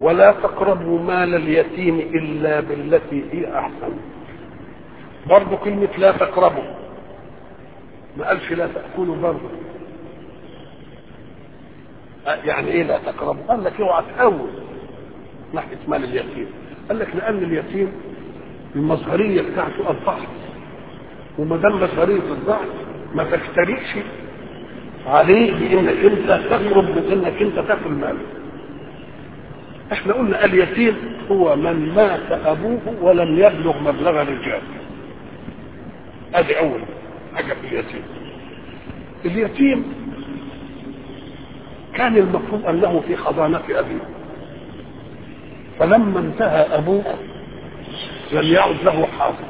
ولا تقربوا مال اليتيم الا بالتي هي احسن برضه كلمه لا تقربوا ما قالش لا تاكلوا برضه يعني ايه لا تقربوا قال لك اوعى تقوم ناحيه مال اليتيم قال لك لان اليتيم المظهريه بتاعته الضعف وما دام مظهريه الضعف ما تجترئش عليه بانك انت تقرب من انك انت تاكل ماله احنا قلنا اليتيم هو من مات ابوه ولم يبلغ مبلغ الرجال ادي اول حاجه في اليتيم اليتيم كان المفروض انه في حضانه ابيه فلما انتهى ابوه لم يعد له حاضر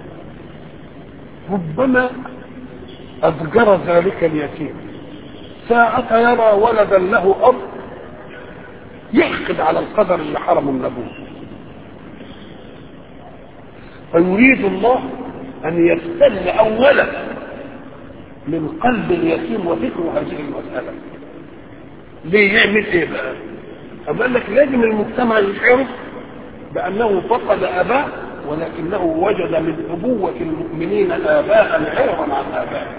ربما اضجر ذلك اليتيم ساعة يرى ولدا له اب يحقد على القدر اللي حرمه من ابوه فيريد الله ان يستل اولا من قلب اليتيم وفكره هذه المسألة ليه يعمل ايه بقى أما قال لك لازم المجتمع يشعر بأنه فقد أباه ولكنه وجد من أبوة المؤمنين آباء عوضا عن آبائه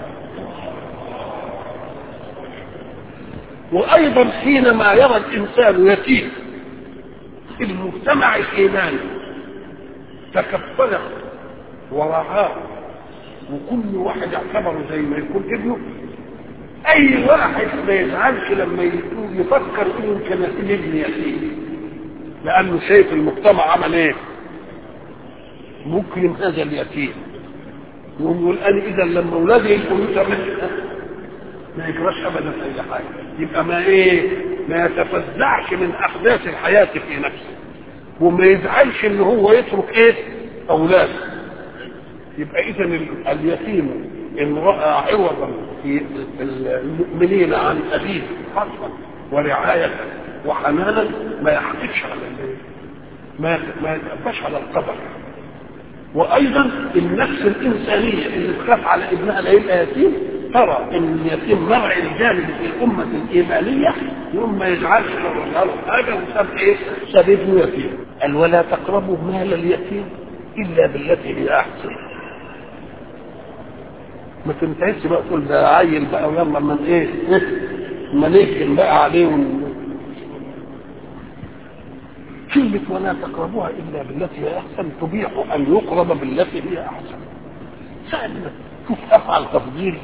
وأيضا حينما يرى الإنسان يتيم المجتمع الإيماني تكفله ورعاه وكل واحد اعتبره زي ما يكون ابنه اي واحد ما يزعلش لما يفكر انه كان ابن يتيم لانه شايف المجتمع عمل ايه مكرم هذا اليتيم يقوم يقول انا اذا لما اولادي يبقوا ما يجراش ابدا اي حاجه يبقى ما ايه ما يتفزعش من احداث الحياه في نفسه وما يزعلش ان هو يترك ايه اولاده يبقى اذا اليتيم ان راى عوضا في المؤمنين عن ابيه حظا ورعايه وحنانا ما يحقدش على ما ما يتأباش على القدر وايضا النفس الانسانيه اللي تخاف على ابنها لا يبقى يتيم ترى ان اليتيم مرعي الجانب في الامه الايمانيه يوم ما يجعلش له حاجه وساب ايه؟ ساب ابنه يتيم قال ولا تقربوا مال اليتيم الا بالتي هي احسن ما تنتهيش بقى تقول ده عيل بقى ويلا من ايه ما نهجم بقى عليه ون... كلمة ولا تقربوها إلا بالتي هي أحسن تبيح أن يقرب بالتي هي أحسن سأل شوف أفعل تفضيل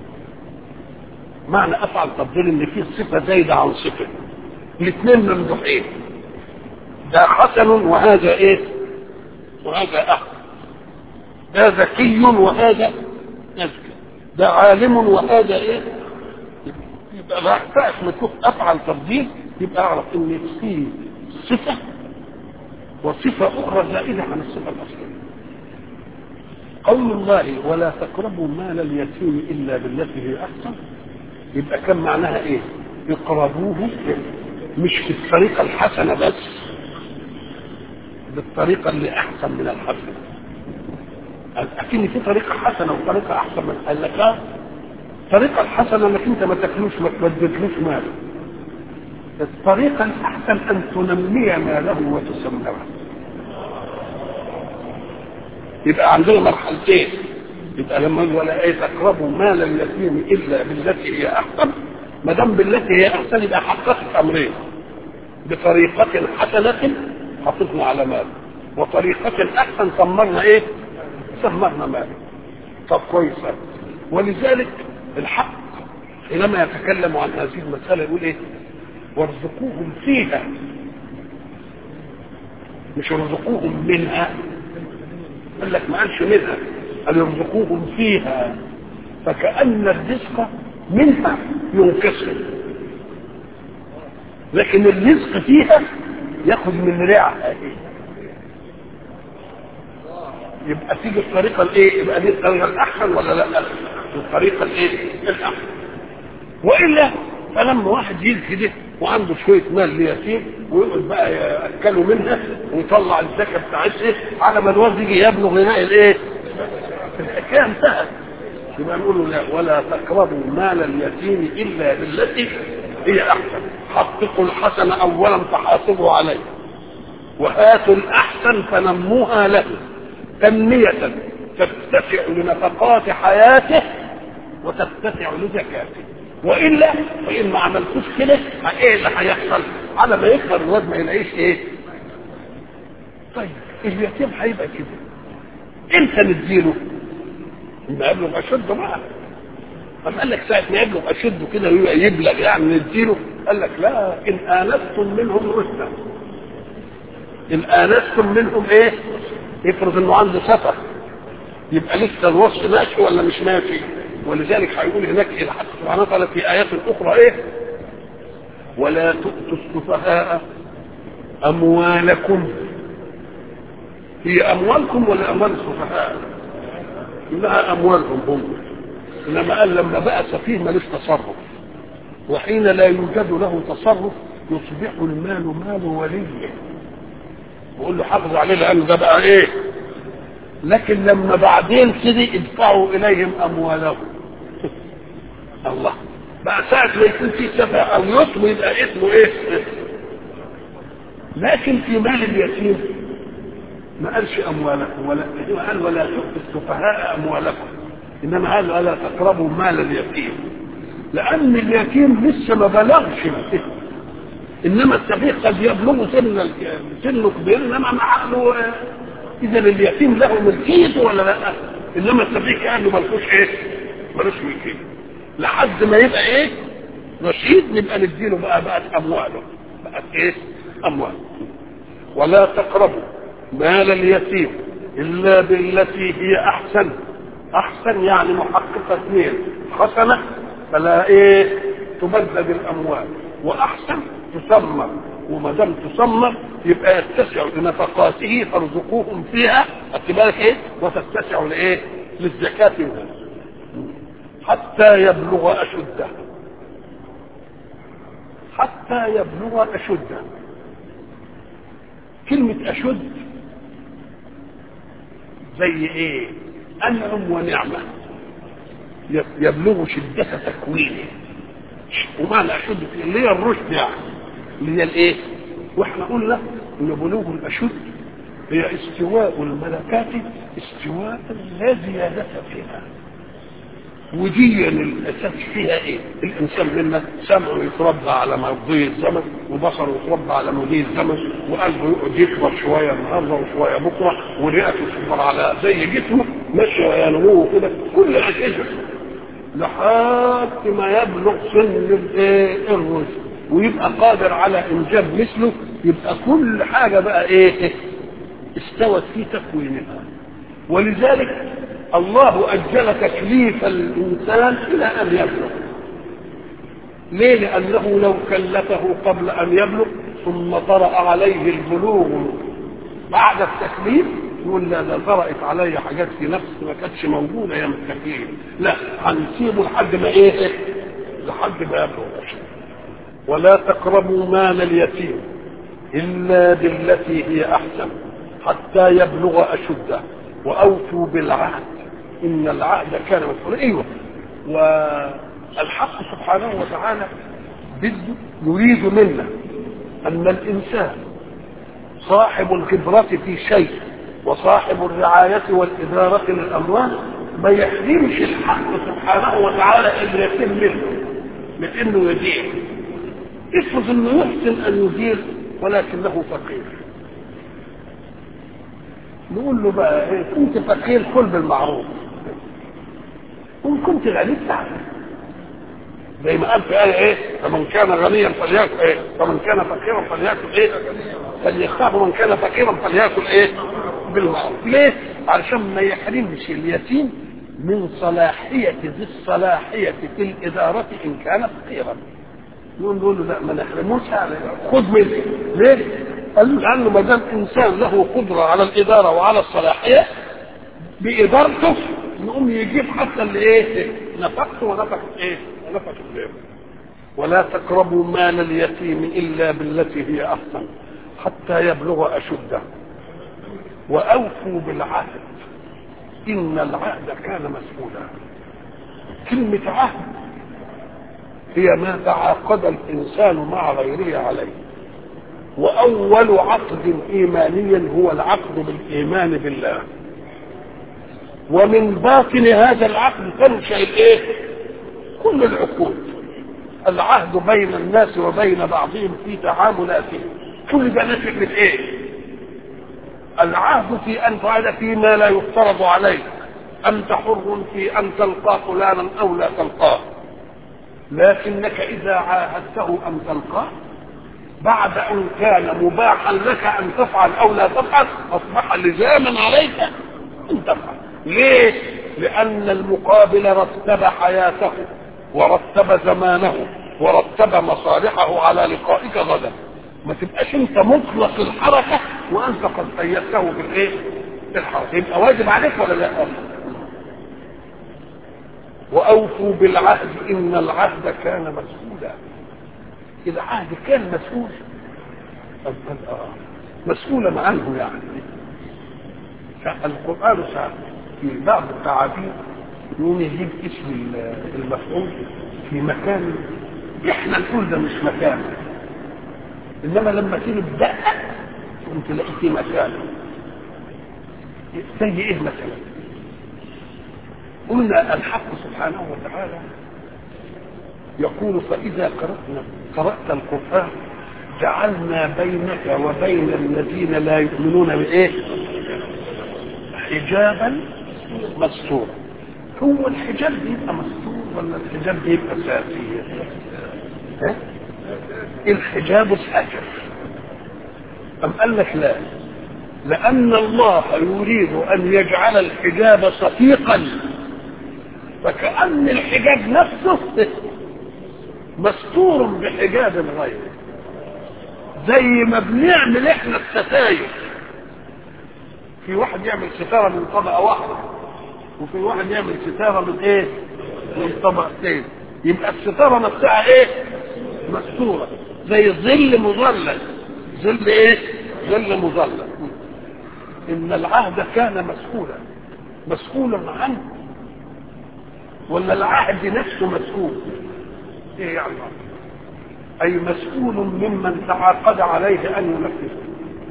معنى أفعل تفضيل إن فيه صفة زايدة عن صفة الاثنين ممدوحين ده حسن وهذا إيه وهذا أحسن ده ذكي وهذا يذكى ده عالم وهذا ايه يبقى ساعة ما تشوف افعل تفضيل يبقى اعرف ان في صفة وصفة اخرى زائدة عن الصفة الاصلية قول الله ولا تقربوا مال اليتيم الا بالتي هي احسن يبقى كان معناها ايه اقربوه مش في الطريقة الحسنة بس بالطريقة اللي احسن من الحسنة اكن في طريقه حسنه وطريقه احسن من قال لك لا الطريقه الحسنه انك انت ما تاكلوش ما تبدلوش ماله الطريقه الاحسن ان تنمي ماله وتسمره يبقى عندنا مرحلتين يبقى لما ولا ايه تقربوا مال اليتيم الا بالتي هي احسن ما دام بالتي هي احسن يبقى حققت امرين بطريقه حسنه حافظنا على ماله وطريقه احسن ثمرنا ايه سمرنا ماله طب كويس ولذلك الحق حينما يتكلم عن هذه المسألة يقول ايه وارزقوهم فيها مش ارزقوهم منها قال لك ما قالش منها قال يرزقوهم فيها فكأن الرزق منها ينقصهم لكن الرزق فيها ياخذ من رعها يبقى تيجي الطريقة الايه يبقى دي الطريقة الأحسن ولا لا الطريقة الايه الأحسن وإلا فلما واحد يجي كده وعنده شوية مال ليتيم ويقعد بقى يأكلوا منها ويطلع الزكاة بتاعتها على ما الواد يجي يبلغ غناء الايه الحكاية انتهت يبقى نقول له لا ولا تقربوا مال اليتيم إلا بالتي هي أحسن حققوا الحسن أولا فحاسبوا عليه وهاتوا الأحسن فنموها له تنمية تتسع لنفقات حياته وتتسع لزكاته والا فان ما عملتوش كده ايه اللي هيحصل؟ على ما يكبر الواد ما يلاقيش ايه؟ طيب اليتيم هيبقى كده امتى نديله؟ لما يبلغ اشده بقى أم قال لك ساعة ما يبلغ أشده كده ويبقى يبلغ يعني نديله قال لك لا إن آنستم منهم رشدا إن آنستم منهم إيه؟ افرض إنه عنده سفر يبقى لسه الوصف ماشي ولا مش ماشي ولذلك هيقول هناك إلى حق سبحانه وتعالى في آيات أخرى إيه؟ ولا تؤتوا السفهاء أموالكم هي أموالكم ولا أموال السفهاء؟ إنها أموالهم هم إنما قال لما بقى سفيه ملوش تصرف وحين لا يوجد له تصرف يصبح المال مال وليه ويقول له حافظ عليه لأنه ده بقى إيه لكن لما بعدين كده ادفعوا إليهم أموالهم الله بقى ساعة ما يكون في سفه أو يطم يبقى اسمه إيه لكن في مال اليتيم ما قالش أموالكم ولا قال ولا تؤتوا السفهاء أموالكم انما قال ولا تقربوا مال اليتيم لان اليتيم لسه ما بلغش انما السفيه قد يبلغ سن سنه كبير انما ما عقله اذا اليتيم له ملكيته ولا لا انما السفيه كانه ملكوش ايه ملوش ملكيه لحد ما يبقى ايه رشيد نبقى نديله بقى بقت امواله بقت ايه امواله ولا تقربوا مال اليتيم الا بالتي هي احسن احسن يعني محققه اثنين حسنه فلا ايه تبدد الاموال واحسن تسمر وما دام تسمر يبقى يتسع لنفقاته فارزقوهم فيها خدت بالك ايه وتتسع لايه للزكاه منها حتى يبلغ اشده حتى يبلغ اشده كلمه اشد زي ايه أنعم ونعمة يبلغ شدة تكوينه ومعنى أشد اللي هي الرشد يعني اللي هي الإيه؟ وإحنا قلنا إن بلوغ الأشد هي استواء الملكات استواء لا زيادة فيها ودي الاساس فيها ايه؟ الانسان منا سمعه يتربى على مرضي الزمن وبصره يتربى على مضي الزمن وقلبه يقعد يكبر شويه النهارده وشويه بكره ورئته تكبر على زي جسمه ماشي ينمو كده كل اجهزه لحد ما يبلغ سن الايه؟ الرشد ويبقى قادر على انجاب مثله يبقى كل حاجه بقى ايه؟ استوت في تكوينها ولذلك الله أجل تكليف الإنسان إلى أن يبلغ ليه لأنه لو كلفه قبل أن يبلغ ثم طرأ عليه البلوغ بعد التكليف يقول لا ده طرأت علي حاجات في نفسي ما كانتش موجودة يوم التكليف لا هنسيبه لحد ما إيه لحد ما يبلغ ولا تقربوا مال اليتيم إلا بالتي هي أحسن حتى يبلغ أشده وأوفوا بالعهد إن العهد كان مسؤولا أيوه والحق سبحانه وتعالى بده يريد منا أن الإنسان صاحب الخبرة في شيء وصاحب الرعاية والإدارة للأموال ما يحرمش الحق سبحانه وتعالى أن يتم منه من إنه يدير افرض إنه يحسن أن يدير ولكنه فقير نقول له بقى إيه كنت فقير كل بالمعروف وان كنت غني تعمل زي ما قال في آية ايه فمن كان غنيا فليأكل ايه فمن كان فقيرا فليأكل ايه فليخاف من كان فقيرا فليأكل ايه بالمعروف ليه علشان ما يحرمش اليتيم من صلاحية ذي الصلاحية في الإدارة إن كان فقيرا نقول له لا ما نحرموش خذ منه ليه؟ قال له لأنه ما دام إنسان له قدرة على الإدارة وعلى الصلاحية بإدارته نقوم يجيب حتى اللي إيه؟ نفقته ونفقة إيه؟ ونفقة غيره ولا تقربوا مال اليتيم إلا بالتي هي أحسن حتى يبلغ أشده وأوفوا بالعهد إن العهد كان مسؤولا كلمة عهد هي ما تعاقد الإنسان مع غيره عليه وأول عقد إيماني هو العقد بالإيمان بالله ومن باطن هذا العقد تنشأ الإيه؟ كل العقود العهد بين الناس وبين بعضهم في تعاملاتهم كل ده نشأ من إيه؟ العهد في أن تفعل فيما لا يفترض عليك أنت حر في أن تلقى فلانا أو لا تلقاه لكنك إذا عاهدته أن تلقاه بعد أن كان مباحا لك أن تفعل أو لا تفعل أصبح لزاما عليك أن تفعل ليه؟ لأن المقابل رتب حياته ورتب زمانه ورتب مصالحه على لقائك غدا ما تبقاش انت مطلق الحركة وانت قد قيدته بالايه؟ بالحركة يبقى واجب عليك ولا لا؟ وأوفوا بالعهد إن العهد كان مسؤولا العهد كان مسؤول مسؤولا عنه يعني القرآن ساعات في بعض التعابير يقوم يجيب اسم المفعول في مكان احنا نقول ده مش مكان انما لما تيجي تدقق تقوم تلاقي في مكان زي ايه مثلا قلنا الحق سبحانه وتعالى يقول فإذا قرأنا قرأت القرآن جعلنا بينك وبين الذين لا يؤمنون بإيه؟ حجابا مستورا هو الحجاب بيبقى مستور ولا الحجاب بيبقى ساتير؟ ها؟ الحجاب ساتر أم قال لك لا لأن الله يريد أن يجعل الحجاب صفيقا فكأن الحجاب نفسه مستور بحجاب غيره زي ما بنعمل احنا الستاير في واحد يعمل ستارة من طبقة واحدة وفي واحد يعمل ستارة من ايه من طبقتين يبقى الستارة نفسها ايه مستورة زي ظل مظلل ظل ايه ظل مظلل ان العهد كان مسؤولا مسؤولا عنه ولا العهد نفسه مسؤول ايه يعني اي مسؤول ممن تعاقد عليه ان ينفذه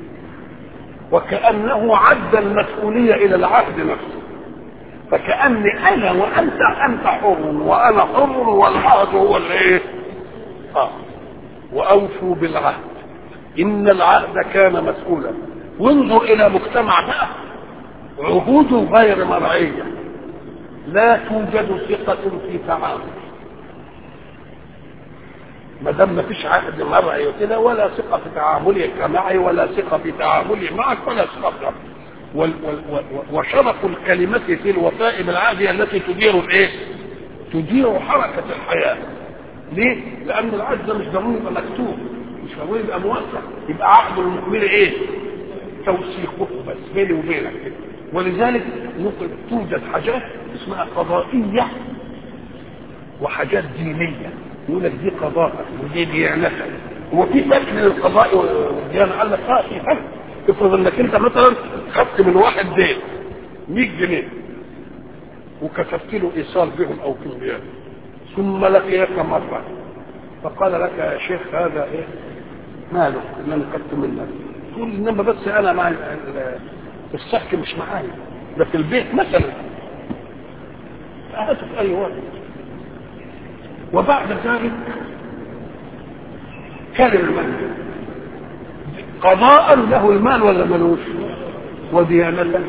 وكانه عد المسؤوليه الى العهد نفسه فكاني انا وانت انت حر وانا حر والعهد هو الايه اه واوفوا بالعهد ان العهد كان مسؤولا وانظر الى مجتمع بقى عهوده غير مرعيه لا توجد ثقة في تعامل ما دام ما فيش عقد مرعي وكده ولا ثقة في تعاملك معي ولا ثقة في تعاملي معك ولا ثقة في وال وال وشرف الكلمة في الوفاء بالعهد التي تدير الايه؟ تدير حركة الحياة. ليه؟ لأن العهد ده مش ضروري يبقى مكتوب، مش ضروري يبقى موثق، يبقى عقد المؤمن ايه؟ توثيقه بس بيني وبينك كده. ولذلك ممكن توجد حاجات اسمها قضائية وحاجات دينية يقول لك دي قضاء ودي ديانة هو في فرق بين القضاء والديانة قال لك اه في فرق افرض انك انت مثلا خدت من واحد دين 100 جنيه وكتبت له ايصال بهم او كمبيان ثم لقيك مرة فقال لك يا شيخ هذا ايه ماله اللي انا خدته منك تقول انما بس انا مع الصحك مش معايا ده في البيت مثلا هاته في اي وقت وبعد ذلك كان المال قضاء له المال ولا ملوش وديانة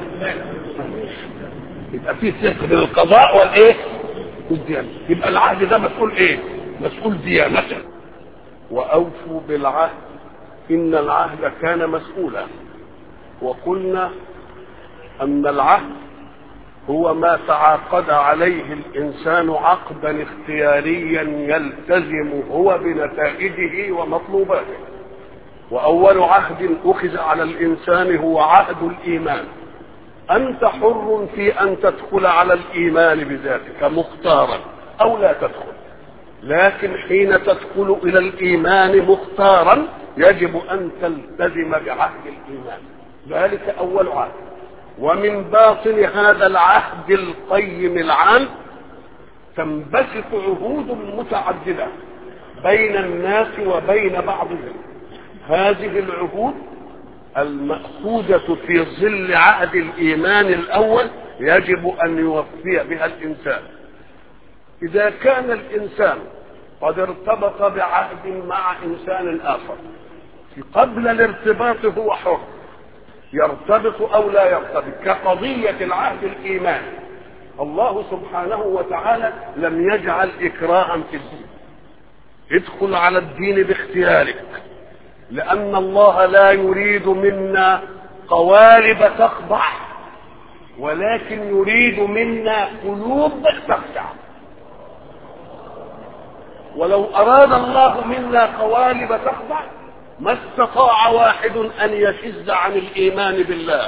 يبقى في فرق بين القضاء والايه والديانة يبقى العهد ده مسؤول ايه مسؤول ديانة واوفوا بالعهد ان العهد كان مسؤولا وقلنا ان العهد هو ما تعاقد عليه الانسان عقدا اختياريا يلتزم هو بنتائجه ومطلوباته واول عهد اخذ على الانسان هو عهد الايمان انت حر في ان تدخل على الايمان بذاتك مختارا او لا تدخل لكن حين تدخل الى الايمان مختارا يجب ان تلتزم بعهد الايمان ذلك اول عهد ومن باطن هذا العهد القيم العام تنبثق عهود متعدده بين الناس وبين بعضهم هذه العهود المأخوذة في ظل عهد الإيمان الأول يجب أن يوفي بها الإنسان إذا كان الإنسان قد ارتبط بعهد مع إنسان آخر قبل الارتباط هو حر يرتبط أو لا يرتبط كقضية العهد الإيماني الله سبحانه وتعالى لم يجعل إكراها في الدين ادخل على الدين باختيارك لأن الله لا يريد منا قوالب تخضع ولكن يريد منا قلوب تخشع ولو أراد الله منا قوالب تخضع ما استطاع واحد أن يشز عن الإيمان بالله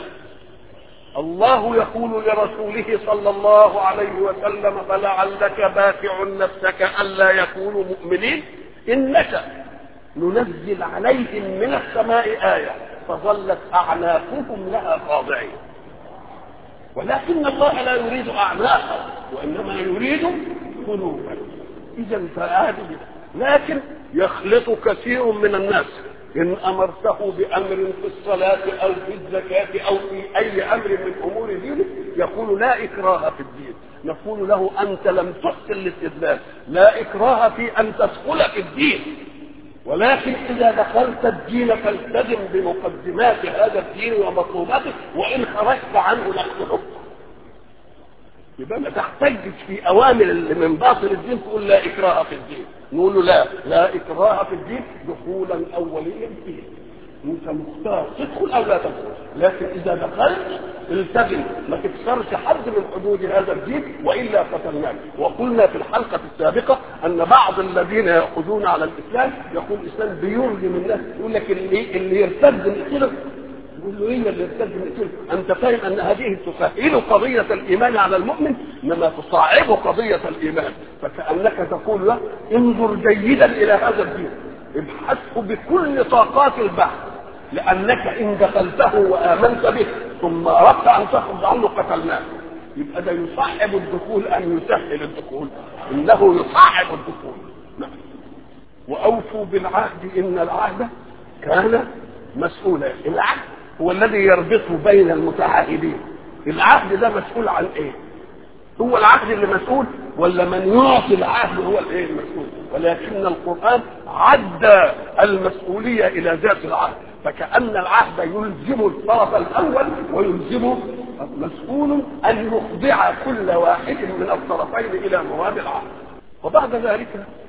الله يقول لرسوله صلى الله عليه وسلم فلعلك باكع نفسك ألا يكونوا مؤمنين إنك ننزل عليهم من السماء آية فظلت أعناقهم لها خاضعين ولكن الله لا يريد أعناقا وإنما يريد قلوبا إذا فهذه لكن يخلط كثير من الناس إن أمرته بأمر في الصلاة أو في الزكاة أو في أي أمر من أمور دينه يقول لا إكراه في الدين نقول له أنت لم تحسن الاستدلال لا إكراه في أن تدخل في الدين ولكن إذا دخلت الدين فالتزم بمقدمات هذا الدين ومطلوباته وإن خرجت عنه نقتلك يبقى ما تحتجش في أوامر اللي من باطل الدين تقول لا إكراه في الدين نقول له لا لا إكراه في الدين دخولا أوليا فيه انت مختار تدخل او لا تدخل لكن اذا دخلت التزم ما تكسرش حد من حدود هذا الدين والا قتلناك وقلنا في الحلقه السابقه ان بعض الذين ياخذون على الاسلام يقول الاسلام بيرجم الناس يقول لك اللي اللي يرتد نقتله يقول له ايه اللي يرتد نقتله انت فاهم ان هذه تسهل قضيه الايمان على المؤمن انما تصعب قضيه الايمان فكانك تقول له انظر جيدا الى هذا الدين ابحثه بكل طاقات البحث لانك ان دخلته وامنت به ثم اردت ان تخرج عنه قتلناك يبقى ده يصعب الدخول ان يسهل الدخول انه يصعب الدخول نعم. واوفوا بالعهد ان العهد كان مسؤولا العهد هو الذي يربط بين المتعاهدين العهد ده مسؤول عن ايه هو العهد اللي مسؤول ولا من يعطي العهد هو الايه المسؤول ولكن القران عدى المسؤوليه الى ذات العهد فكأن العهد يلزم الطرف الأول ويلزم مسؤول أن يخضع كل واحد من الطرفين إلى مراد العهد وبعد ذلك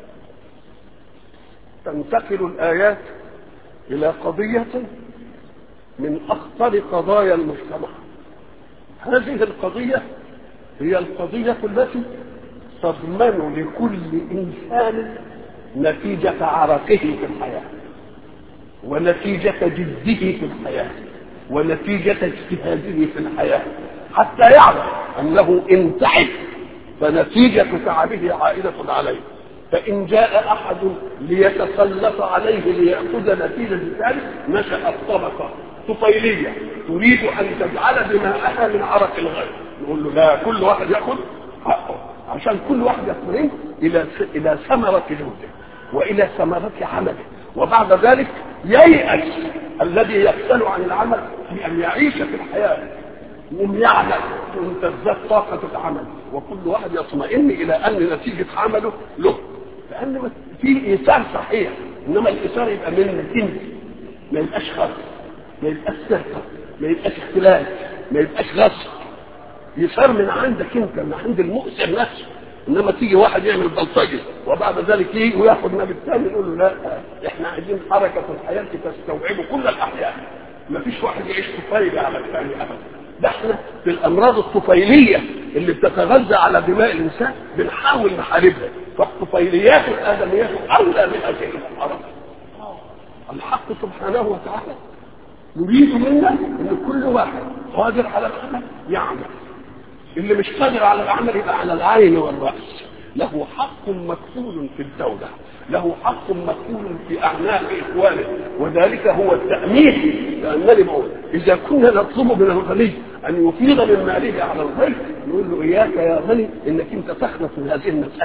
تنتقل الآيات إلى قضية من أخطر قضايا المجتمع هذه القضية هي القضية التي تضمن لكل إنسان نتيجة عرقه في الحياة ونتيجة جده في الحياة ونتيجة اجتهاده في الحياة حتى يعلم أنه إن تعب فنتيجة تعبه عائدة عليه فإن جاء أحد ليتسلط عليه ليأخذ نتيجة ذلك نشأت طبقة طفيلية تريد أن تجعل دماءها من عرق الغير نقول له لا كل واحد يأخذ حقه عشان كل واحد يطمئن إلى إلى ثمرة جهده وإلى ثمرة عمله وبعد ذلك ييأس الذي يفصل عن العمل في أن يعيش في الحياة وأن يعمل وامتزت طاقة العمل وكل واحد يطمئن إلى أن نتيجة عمله له لأن في إيثار صحيح إنما الإيثار يبقى من انت ما يبقاش خرق ما يبقاش سرقة ما يبقاش اختلاف ما يبقاش غصب يصير من عندك انت من عند المؤثر نفسه انما تيجي واحد يعمل بلطجي وبعد ذلك يجي وياخد نبي الثاني يقول له لا احنا عايزين حركه الحياه تستوعب كل الاحياء ما فيش واحد يعيش طفيلي على الثاني ابدا ده احنا في الامراض الطفيليه اللي بتتغذى على دماء الانسان بنحاول نحاربها فالطفيليات الادميات اولى من هذه الامراض الحق سبحانه وتعالى يريد منا ان كل واحد قادر على العمل يعمل اللي مش قادر على العمل يبقى على العين والراس له حق مكفول في الدوله له حق مكفول في اعناق اخوانه وذلك هو التامين لانني بقول اذا كنا نطلب من الغني ان يفيض من ماله على الغير نقول له اياك يا غني انك انت تخلص من هذه المساله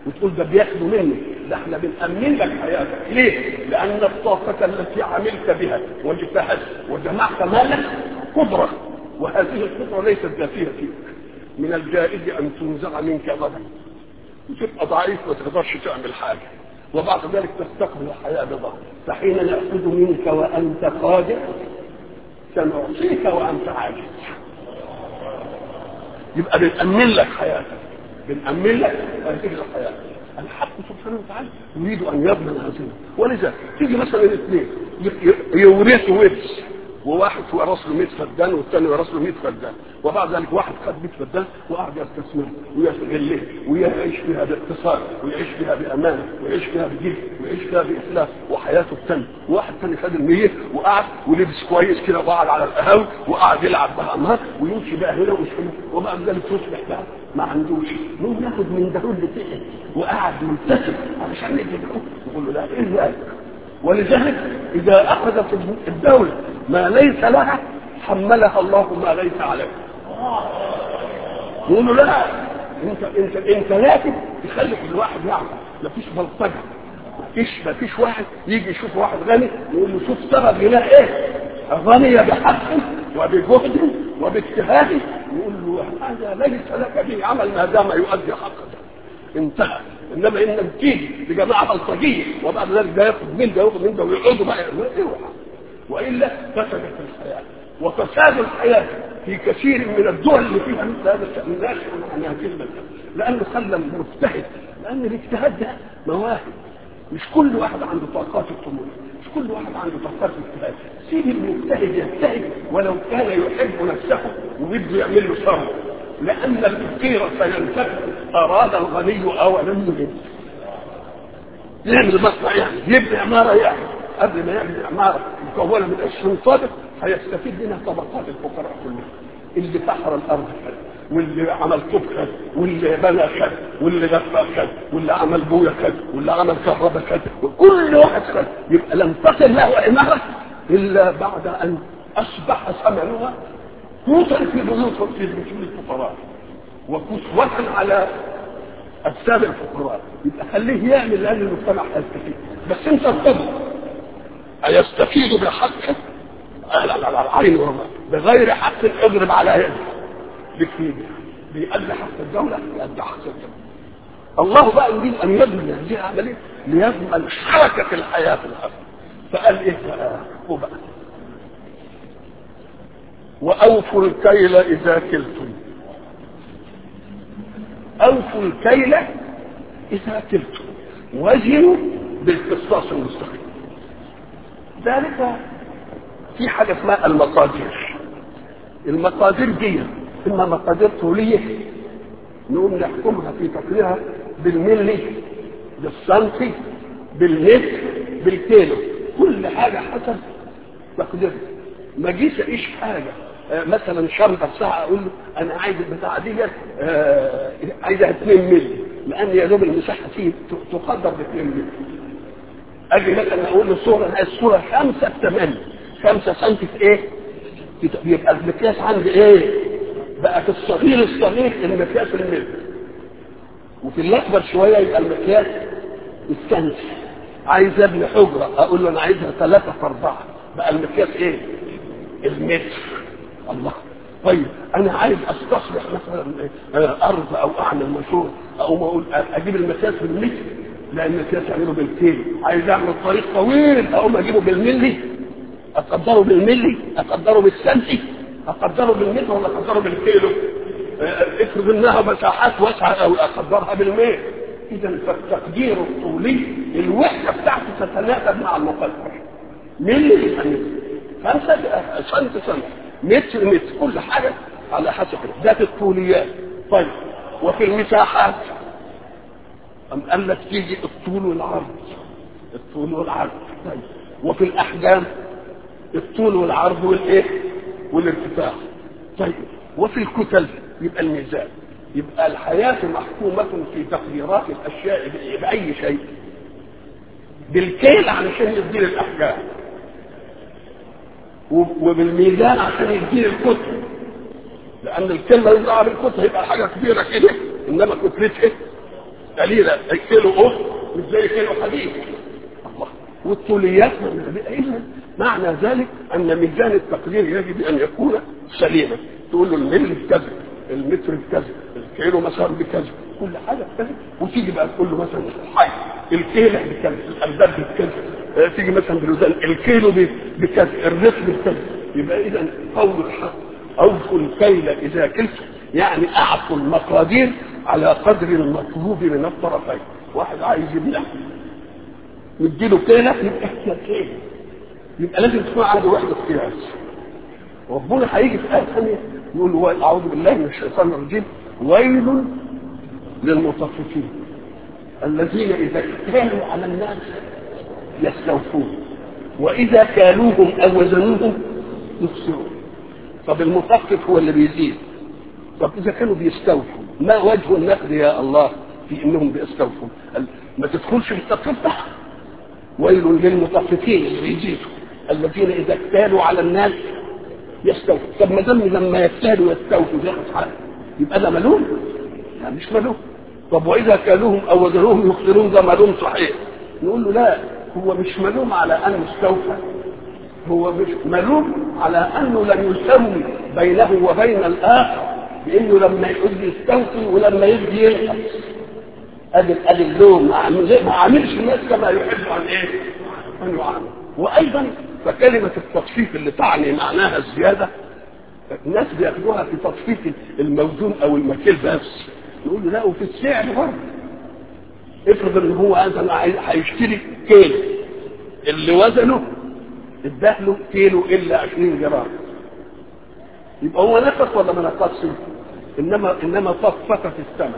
وتقول ده بياخدوا مني ده احنا بنأمن لك حياتك ليه؟ لأن الطاقة التي عملت بها واجتهدت وجمعت مالك قدرة وهذه القدرة ليست ذاتية فيك من الجائز أن تنزع منك غدا وتبقى ضعيف ما تقدرش تعمل حاجة وبعد ذلك تستقبل الحياة بضغط فحين نأخذ منك وأنت قادر سنعطيك وأنت عاجز يبقى بنأمن لك حياتك بنأمن لك هذه الحياة الحق سبحانه وتعالى يريد أن يضمن هذه ولذا تيجي مثلا الاثنين يورثوا ورث وواحد ورث له 100 فدان والثاني ورث له 100 فدان وبعد ذلك واحد خد 100 فدان وقعد يستثمر ويستغله ويعيش فيها باقتصاد ويعيش فيها بامانه ويعيش فيها بجد ويعيش فيها باسلاف وحياته الثانيه وواحد ثاني خد ال 100 وقعد ولبس كويس كده وقعد على القهاوي وقعد يلعب بقى امها ويمشي بقى هنا ومش هنا وبعد ذلك تصبح بقى ما عندوش مين ياخد من ده اللي تعب وقعد ملتزم علشان يجي يقول له لا ايه ذلك ولذلك اذا اخذت الدوله ما ليس لها حملها الله ما ليس عليها يقول له لا انت انت انت لازم تخلي كل واحد يعمل مفيش بلطجه مفيش مفيش واحد يجي يشوف واحد غني يقول له شوف سبب غناه ايه غني بحق وبجهد وباجتهاد يقول له هذا ليس لك به عمل ما دام يؤدي حقه انتهى انما انك تيجي لجماعه بلطجيه وبعد ذلك ده ياخد من ده ياخد من ده ويقعدوا بقى اوعى والا فسدت الحياه وفساد الحياه في كثير من الدول اللي فيها مثل هذا الشان ناشئ عن هذه المساله لانه خلى المجتهد لان الاجتهاد ده مواهب مش كل واحد عنده طاقات الطموح مش كل واحد عنده طاقات الاجتهاد سيب المجتهد يجتهد ولو كان يحب نفسه وبده يعمل له ثروه لان الفقير سينتفع اراد الغني او لم يرد يعمل مصنع يعني يبني عماره يعني قبل ما يعمل عماره مكونه من 20 طابق هيستفيد منها طبقات الفقراء كلهم اللي فحر الارض خد واللي عمل طوب خد واللي بنى خد واللي غفى خد واللي عمل بويا خد واللي عمل كهرباء خد وكل واحد خد يبقى لم تصل له عماره الا بعد ان اصبح ثمنها قوتا في بيوت في بيوت الفقراء وكسوة على اجساد الفقراء يبقى خليه يعمل لان المجتمع هيستفيد بس انت ارتضى أيستفيد بحقه على العين والله بغير حق اضرب على يده بكتير بيأدي حق الدولة بيأدي حق الدولة الله بقى يريد أن يضمن هذه العملية ليضمن حركة الحياة في الأرض فقال إيه بقى هو بقى وأوفوا الكيل إذا كلتم أوفوا الكيل إذا كلتم وزنوا بالقسطاس المستقيم ذلك في حاجة اسمها المقادير المقادير دي إما مقادير طولية نقوم نحكمها في تقديرها بالملي بالسنتي بالمتر بالكيلو كل حاجة حسب تقديرها ما جيش اعيش حاجة آه مثلا شنطة ساعة اقول له انا عايز البتاعة دي آه عايزها 2 ملي لان يا دوب المساحة فيه تقدر ب 2 ملي اجي مثلا اقول له صورة عايز صورة 5 في 8 5 سم في ايه؟ في يبقى المقياس عندي ايه؟ بقى في الصغير الصغير المقياس المتر وفي الاكبر شوية يبقى المقياس السنتي عايز ابني حجرة اقول له انا عايزها 3 في 4 بقى المقياس ايه؟ المتر الله طيب انا عايز استصلح مثلا ارض او اعمل مشروع او ما اقول اجيب المقياس بالمتر لان المقياس اعمله بالكيلو عايز اعمل طريق طويل اقوم اجيبه بالملي اقدره بالملي اقدره بالسنتي اقدره بالمتر ولا اقدره بالكيلو افرض انها مساحات واسعه او اقدرها بالمتر اذا فالتقدير الطولي الوحده بتاعته تتناسب مع المقدر ملي يبقى متر خمسه سنت سنت متر متر كل حاجه على حسب ذات الطوليات طيب وفي المساحات أم قال لك تيجي الطول والعرض الطول والعرض طيب وفي الأحجام الطول والعرض والإيه والارتفاع طيب وفي الكتل يبقى الميزان يبقى الحياة محكومة في تقديرات الأشياء بأي شيء بالكيل علشان يدير الأحجام وبالميزان عشان يدير الكتل لأن الكلمة يطلع بالكتل يبقى حاجة كبيرة كده إنما كتلتها قليله كيلو قط مش زي كيلو حديد الله والطوليات اذا معنى ذلك ان ميزان التقدير يجب ان يكون سليما تقول له الملي بكذا المتر بكذا الكيلو مثلا بكذا كل حاجه بكذا وتيجي بقى تقول له مثلا الحي الكيلة بكذا الألباب بكذا آه، تيجي مثلا بالوزن الكيلو ب- بكذا الرطل بكذا يبقى إذا قول الحق أوفوا الكيل إذا كلتم يعني أعطوا المقادير على قدر المطلوب من الطرفين واحد عايز يبلع نديله كيلة يبقى كيلة كيلة يبقى لازم تكون عنده وحدة قياس ربنا هيجي في آية ثانية يقول له أعوذ بالله من الشيطان الرجيم ويل للمطففين الذين إذا اكتالوا على الناس يستوفون وإذا كالوهم أو وزنوهم يخسرون طب المطفف هو اللي بيزيد طب إذا كانوا بيستوفوا ما وجه النقد يا الله في إنهم بيستوفوا قال ما تدخلش في التطفيف ده ويل للمطففين اللي بيزيدوا الذين إذا اكتالوا على الناس يستوفوا طب ما دام لما يكتالوا يستوفوا ده حق يبقى ده ملوم لا مش ملوم طب واذا كالوهم او وزنوهم يخسرون ده ملوم صحيح نقول له لا هو مش ملوم على انه استوفى هو مش ملوم على انه لم يسوي بينه وبين الاخر بانه لما يقول يستوفي ولما يجي ينقص ادي ادي اللوم ما عمل- ما عاملش الناس كما يحب ان ايه؟ ان يعامل وايضا فكلمه التطفيف اللي تعني معناها الزياده الناس بياخدوها في تطفيف الموزون او المكيل بس نقول له لا وفي السعر برضه افرض ان هو مثلا عايز- هيشتري كيلو اللي وزنه اداه له كيلو الا 20 جرام يبقى هو نقص ولا ما نقصش انما انما طفت في الثمن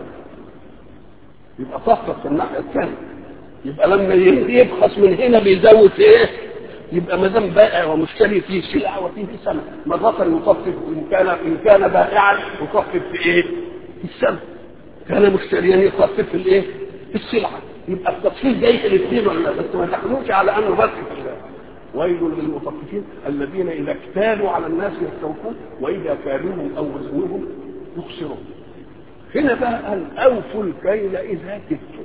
يبقى طفت في الناحيه الثانيه يبقى لما يبخس من هنا بيزود في ايه يبقى ما دام بائع ومشتري فيه سلعه وفيه ثمن مرة يطفف ان كان ان كان بائعا يطفف في ايه؟ في الثمن كان مشتريا يطفف في الايه؟ في السلعه يبقى التطفيف جاي في الاثنين ولا لا؟ بس ما تحكموش على انه بس في الله ويل للمطففين الذين اذا اكتالوا على الناس يستوفون واذا كالوهم او وزنوهم يخسرون هنا بقى قال اوفوا الكيل اذا كدتم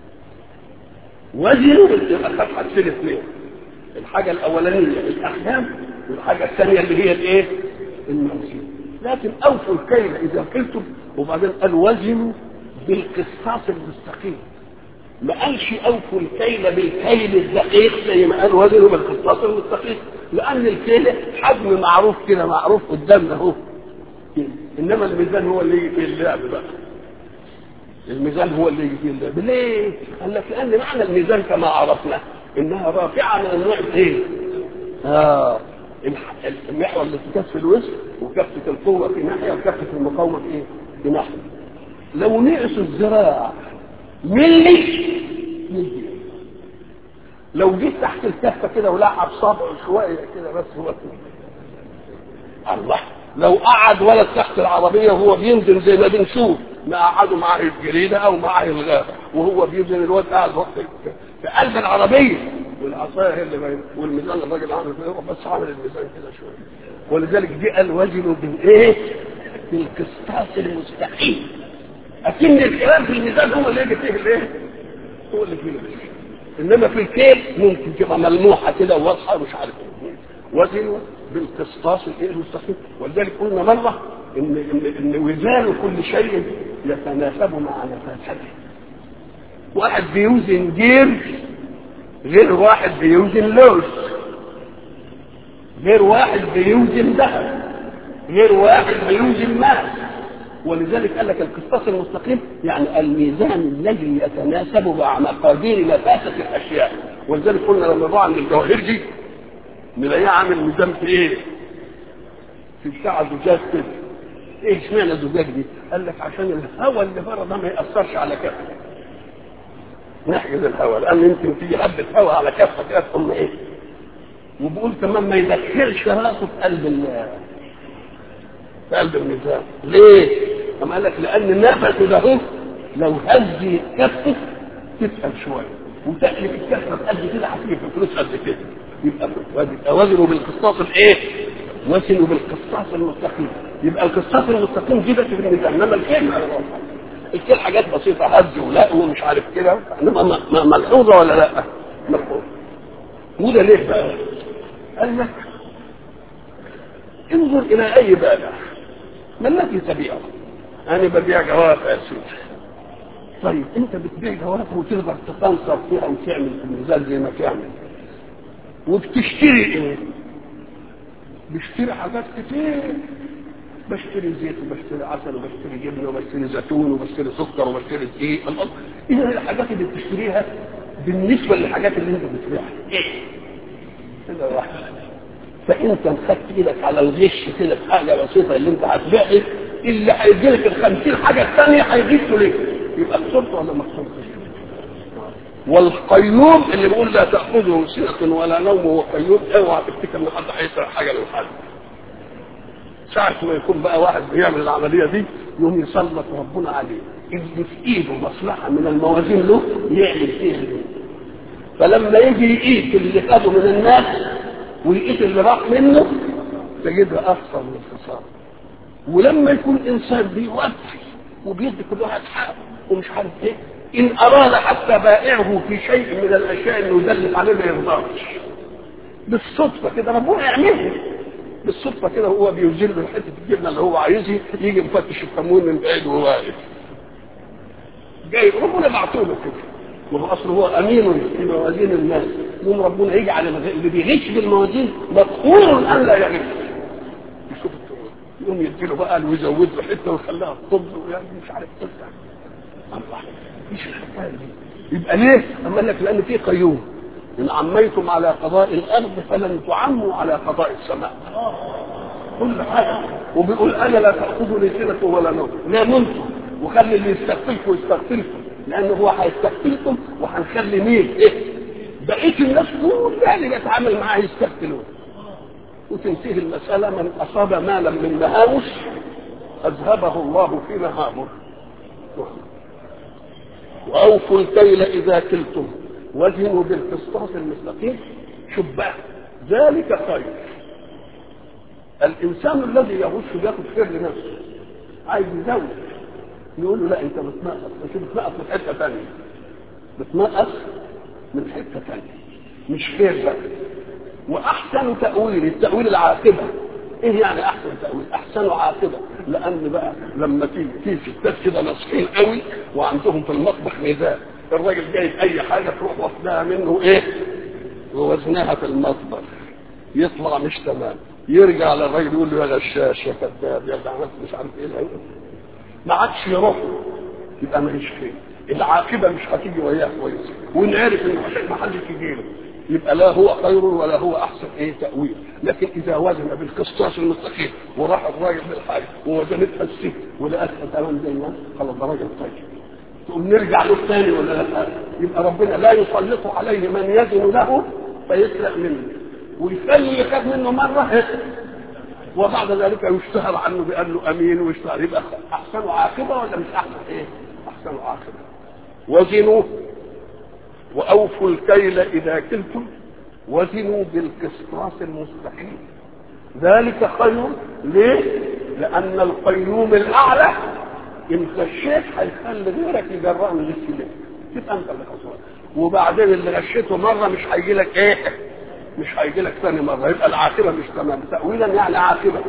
وزنوا يبقى صفحه سنه اثنين الحاجه الاولانيه الاحكام والحاجه الثانيه اللي هي الايه؟ الموازين لكن اوفوا الكيل اذا كلتم وبعدين قال وزنوا بالقسطاس المستقيم ما قالش اوفوا الكيل بالكيل الدقيق زي ما قال وزنوا بالقسطاس المستقيم لان الكيل حجم معروف كده معروف قدامنا اهو انما الميزان هو اللي يجي فيه اللعب بقى الميزان هو اللي يجي فيه اللعب ليه؟ قال لك لان معنى الميزان كما عرفنا انها رافعه من النوع الايه؟ اه الح- المحور اللي في كف الوسط وكفه القوه في ناحيه وكفه المقاومه في ايه؟ في ناحيه لو نقص الذراع ملي يجي لو جيت تحت الكفه كده ولعب صابعه شويه كده بس هو كده. الله لو قعد ولد تحت العربيه وهو بينزل زي ما بنشوف ما قعدوا معاه الجريده او معاه الغابه وهو بينزل الواد قاعد في في قلب العربيه والعصايه هي اللي باينه والميزان الراجل عامل كده يروح بس عامل الميزان كده شويه ولذلك دي قال وزنوا بالايه؟ بالقسطاس المستقيم اكن الكلام في الميزان هو اللي يجي فيه الايه؟ هو اللي فيه الايه؟ انما في الكيل ممكن تبقى ملموحه كده وواضحه مش عارف ايه وزنوا بالقسطاس الايه المستقيم ولذلك قلنا مره ان ان ان وزان كل شيء يتناسب مع نفاسته واحد بيوزن جير غير واحد بيوزن لوز غير واحد بيوزن ذهب غير واحد بيوزن ماء ولذلك قال لك القسطاس المستقيم يعني الميزان الذي يتناسب مع مقادير نفاسة الأشياء ولذلك قلنا لما ضاع عند الجواهرجي نلاقيه عامل ميزان في ايه؟ في بتاع زجاج كده ايه اشمعنى الزجاج دي؟ قال لك عشان الهواء اللي بره ده ما ياثرش على كفه نحجز الهواء لان يمكن في حبه هواء على كفه كده تقوم ايه؟ وبقول كمان ما يدخلش راسه في قلب ال- في قلب الميزان ليه؟ أما قال لك لان نفسه ده هو لو هز كفه تتقل شويه وتقلب الكفه بقد كده هتيجي في فلوس قد كده يبقى يبقى وزنوا بالقسطاس الايه؟ وزنوا بالقسطاس المستقيم يبقى القسطاس المستقيم جدا في الميزان انما الكيل على الوضع. في حاجات بسيطه هز ولا ومش عارف كده انما م- م- ملحوظه ولا لا؟ ملحوظه وده ليه بقى؟ قال لك انظر الى اي بائع ما الذي تبيعه؟ انا ببيع جواب يا سيدي طيب انت بتبيع جواب وتقدر تستنصر فيها وتعمل في الميزان زي ما تعمل وبتشتري ايه؟ بشتري حاجات كتير بشتري زيت وبشتري عسل وبشتري جبنه وبشتري زيتون وبشتري سكر وبشتري دقيق الله اذا الحاجات اللي بتشتريها بالنسبه للحاجات اللي انت بتبيعها ايه؟ كده واحده فانت خدت ايدك على الغش كده في حاجه بسيطه اللي انت هتبيعها اللي هيجي لك ال 50 حاجه الثانيه هيجيب ليه؟ يبقى خسرت ولا ما خسرتش؟ والقيوم اللي بيقول لا تاخذه سنه ولا نوم وهو قيوم اوعى تفتكر ان حد هيسرق حاجه من حد. ساعة ما يكون بقى واحد بيعمل العملية دي يوم يسلط ربنا عليه اللي في ايده مصلحة من الموازين له يعمل فيها اللي. فلما يجي يقيس اللي خده من الناس ويقيس اللي راح منه تجدها أكثر من الخسارة ولما يكون إنسان بيوفي وبيدي كل واحد حقه ومش عارف ايه إن أراد حتى بائعه في شيء من الأشياء إنه يدلس عليه ما يرضاش بالصدفة كده ربنا يعملها بالصدفة كده هو بيوزن له حتة الجبنة اللي هو عايزها يجي مفتش الكمون من بعيد وهو واقف جاي ربنا بعتوله كده ما هو اصله هو امين في موازين الناس يوم ربنا يجعل اللي بيغش بالموازين مقهور ان لا يغش يشوف يقوم يديله بقى ويزود له حته ويخليها تطب ويعني مش عارف تفتح الله مش الحكايه دي يبقى ليه؟ اما قال لك لان في قيوم ان عميتم على قضاء الارض فلن تعموا على قضاء السماء كل حاجه وبيقول انا لا تاخذني سنه ولا نوم لا نمتم وخلي اللي يستغفلكم يستغفلكم لانه هو هيستغفلكم وهنخلي مين ايه بقيه الناس كلها اللي بيتعامل معاه يستغفلون وتنتهي المسألة من أصاب مالا من مهامش أذهبه الله في مهامه وأوفوا الكيل إذا كلتم وزنوا بالقسطاس المستقيم شوف بقى ذلك خير الإنسان الذي يغش بياخد خير لنفسه عايز يزود يقول له لا أنت بتنقص بس بتنقص من حتة ثانية بتنقص من حتة ثانية مش خير بقى واحسن تاويل التاويل العاقبه ايه يعني احسن تاويل احسن عاقبه لان بقى لما تيجي في ستات كده ناصحين قوي وعندهم في المطبخ ميزان الراجل جايب اي حاجه تروح واخدها منه ايه ووزنها في المطبخ يطلع مش تمام يرجع للراجل يقول له يا غشاش يا كذاب يا عملت مش عارف ايه الهوى. ما عادش يروح له. يبقى ماليش خير العاقبه مش هتيجي وياه كويس ونعرف انه عشان ما حدش يجي له يبقى لا هو خير ولا هو احسن ايه تاويل لكن اذا وزن بالقسطاس المستقيم وراح الراجل بالحاجه ووزنتها الست ولقتها تمام زي ما خلاص ده راجل طيب تقوم نرجع له تاني ولا لا يبقى ربنا لا يسلط عليه من يزن له فيسرق منه ويخلي خد منه مره وبعد ذلك يشتهر عنه بانه امين ويشتهر يبقى احسن عاقبه ولا مش احسن ايه؟ احسن عاقبه وزنوا واوفوا الكيل اذا كلتم وزنوا بالقسطاس المستقيم ذلك خير ليه؟ لان القيوم الاعلى ان غشيت هيخلي غيرك يجرأ من السلم تبقى انت اللي خسران وبعدين اللي غشيته مره مش هيجي لك ايه؟ مش هيجي لك ثاني مره يبقى العاقبه مش تمام تاويلا يعني عاقبه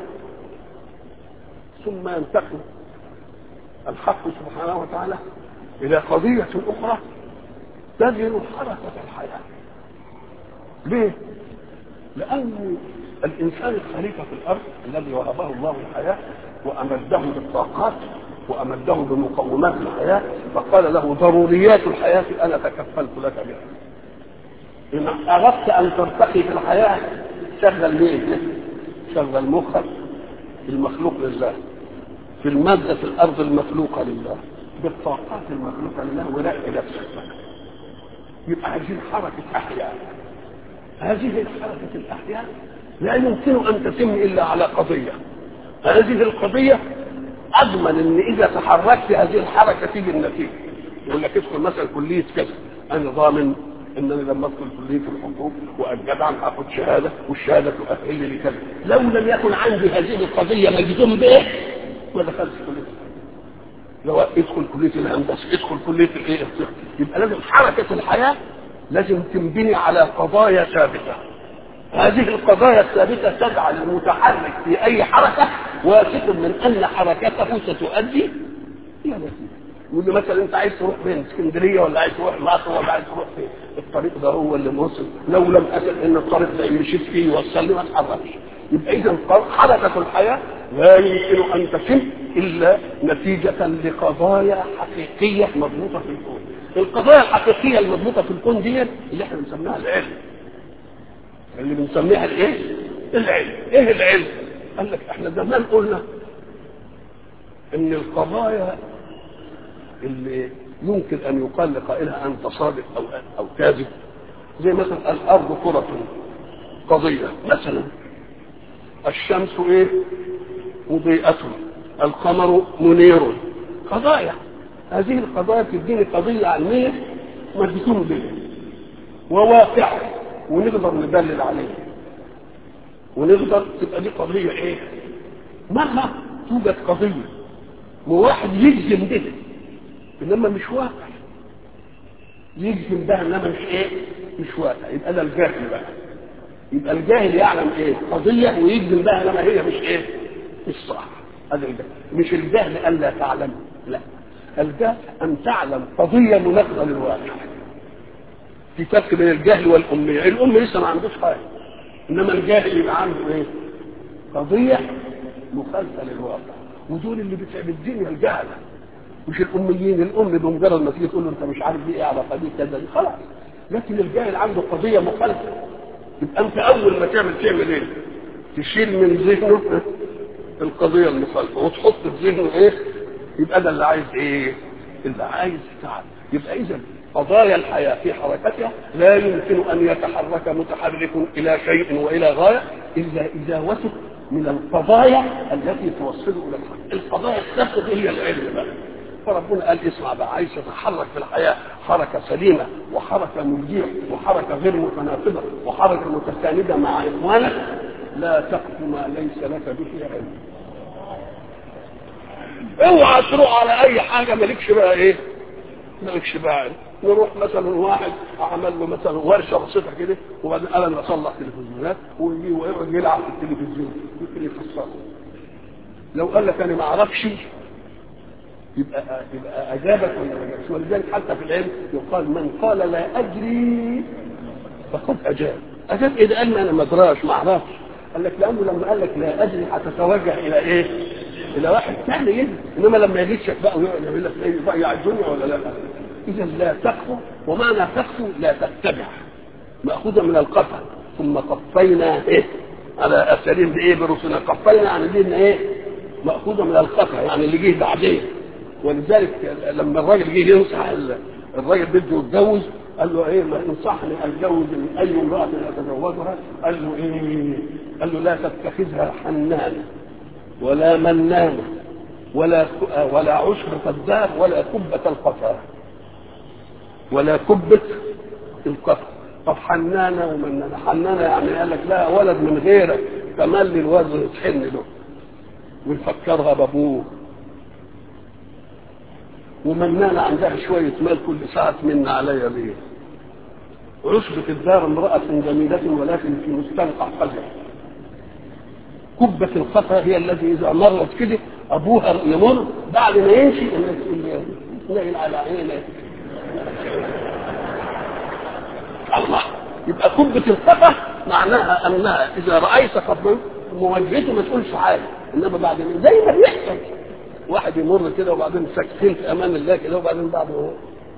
ثم ينتقل الحق سبحانه وتعالى الى قضيه اخرى تزن حركه الحياه ليه؟ لأن الإنسان الخليفة في الأرض الذي وهبه الله الحياة وأمده بالطاقات وأمده بمقومات الحياة فقال له ضروريات الحياة أنا تكفلت لك بها إن أردت أن ترتقي في الحياة شغل مين؟ شغل مخك المخلوق لله في المادة في الأرض المخلوقة لله بالطاقات المخلوقة لله ورقي نفسك يبقى عايزين حركة أحياء هذه حركة الأحياء لا يمكن أن تتم إلا على قضية هذه القضية أضمن أن إذا تحركت هذه الحركة تيجي النتيجة يقول لك ادخل مثلا كلية كذا أنا ضامن انني لما ادخل كليه الحقوق واتجدع اخد شهاده والشهاده تؤهلني لكذا لو لم يكن عندي هذه القضيه مجزوم به ما دخلتش كليه لو ادخل كليه الهندسه ادخل كليه الايه الطب يبقى لازم حركه الحياه لازم تنبني على قضايا ثابته هذه القضايا الثابته تجعل المتحرك في اي حركه واثق من ان حركته ستؤدي الى نتيجه يقول له مثلا انت عايز تروح فين اسكندريه ولا عايز تروح مصر ولا عايز تروح فين الطريق ده هو اللي موصل لو لم اجد ان الطريق ده مشيت فيه يوصلني ما اتحركش يبقى اذا حركه الحياه لا يمكن ان تتم الا نتيجه لقضايا حقيقيه مضبوطه في الكون القضايا الحقيقيه المضبوطه في الكون دي اللي احنا بنسميها العلم اللي بنسميها الايه العلم ايه العلم قال لك احنا زمان قلنا ان القضايا اللي يمكن ان يقال لقائلها انت صادق او او كاذب زي مثلا الارض كرة قضية مثلا الشمس ايه مضيئة القمر منير قضايا هذه القضايا بتديني قضية علمية مجزوم بها وواقع ونقدر ندلل عليها ونقدر تبقى دي قضية ايه مهما توجد قضية وواحد يجزم بها انما مش واقع يجزم بها انما مش ايه مش واقع يبقى ده الجاهل بقى يبقى الجاهل يعلم ايه قضيه ويجزم بها انما هي مش ايه مش صح هذا الجهل مش الجهل ان لا تعلم لا الجهل ان تعلم قضيه مناقضه للواقع في فرق بين الجهل والاميه الام لسه ما عندوش حاجه انما الجاهل يبقى عنده ايه قضيه مخالفه للواقع ودول اللي بتعب الدنيا الجهله مش الاميين الام بمجرد ما تيجي تقول له انت مش عارف دي ايه علاقه دي كذا دي خلاص لكن الجاهل عنده قضيه مخالفه يبقى انت اول ما تعمل تعمل ايه؟ تشيل من ذهنه القضيه المخالفه وتحط في ذهنه ايه؟ يبقى ده اللي عايز ايه؟ اللي عايز تعب يبقى اذا قضايا الحياه في حركتها لا يمكن ان يتحرك متحرك الى شيء والى غايه الا اذا وثق من القضايا التي توصله الى الحق القضايا الثابته هي العلم بقى فربنا قال اسمع بقى عايز تتحرك في الحياه حركه سليمه وحركه مبديه وحركه غير متناقضه وحركه متسانده مع اخوانك لا تقف ما ليس لك به علم اوعى تروح على اي حاجه مالكش بقى ايه مالكش بقى علم نروح مثلا واحد عمل له مثلا ورشه بسيطه كده وبعدين قال انا بصلح تلفزيونات ويجي ويقعد يلعب في التلفزيون يمكن يفسره لو قال لك انا ما اعرفش يبقى يبقى اجابك ولا ما اجابش ولذلك حتى في العلم يقال من قال لا ادري فقد اجاب اجاب اذا قال انا ما ادراش ما اعرفش قال لك لانه لما قال لك لا ادري هتتوجه الى ايه؟ الى واحد ثاني يدري انما لما يجيش بقى ويقعد يقول لك ايه يضيع الدنيا ولا لا؟ اذا لا تخفو ومعنى تخفو لا تتبع ماخوذه من القفا ثم قفينا ايه؟ على اثرين بايه برسلنا قفينا يعني دي ايه؟ ماخوذه من القفا يعني اللي جه بعدين ولذلك لما الراجل جه ينصح الراجل بده يتجوز قال له ايه ما انصحني اتجوز اي امراه اتزوجها قال له ايه قال له لا تتخذها حنانه ولا منانه ولا ولا عشر قذاب ولا كبة القفا ولا كبة القفا طب حنانة ومنانة حنانة يعني قال لك لا ولد من غيرك تملي الوزن تحن له ويفكرها بابوه ومنانة عندها شوية مال كل ساعة من عليا ليه عشبة الدار امرأة جميلة ولكن في مستنقع قلبها كبة القفا هي التي إذا مرت كده أبوها يمر بعد ما يمشي تلاقي على عينه الله يبقى كبة القفا معناها أنها إذا رأيت قد مواجهته ما تقولش حاجة إنما بعد زي ما بيحصل واحد يمر كده وبعدين ساكتين في امان الله كده وبعدين بعده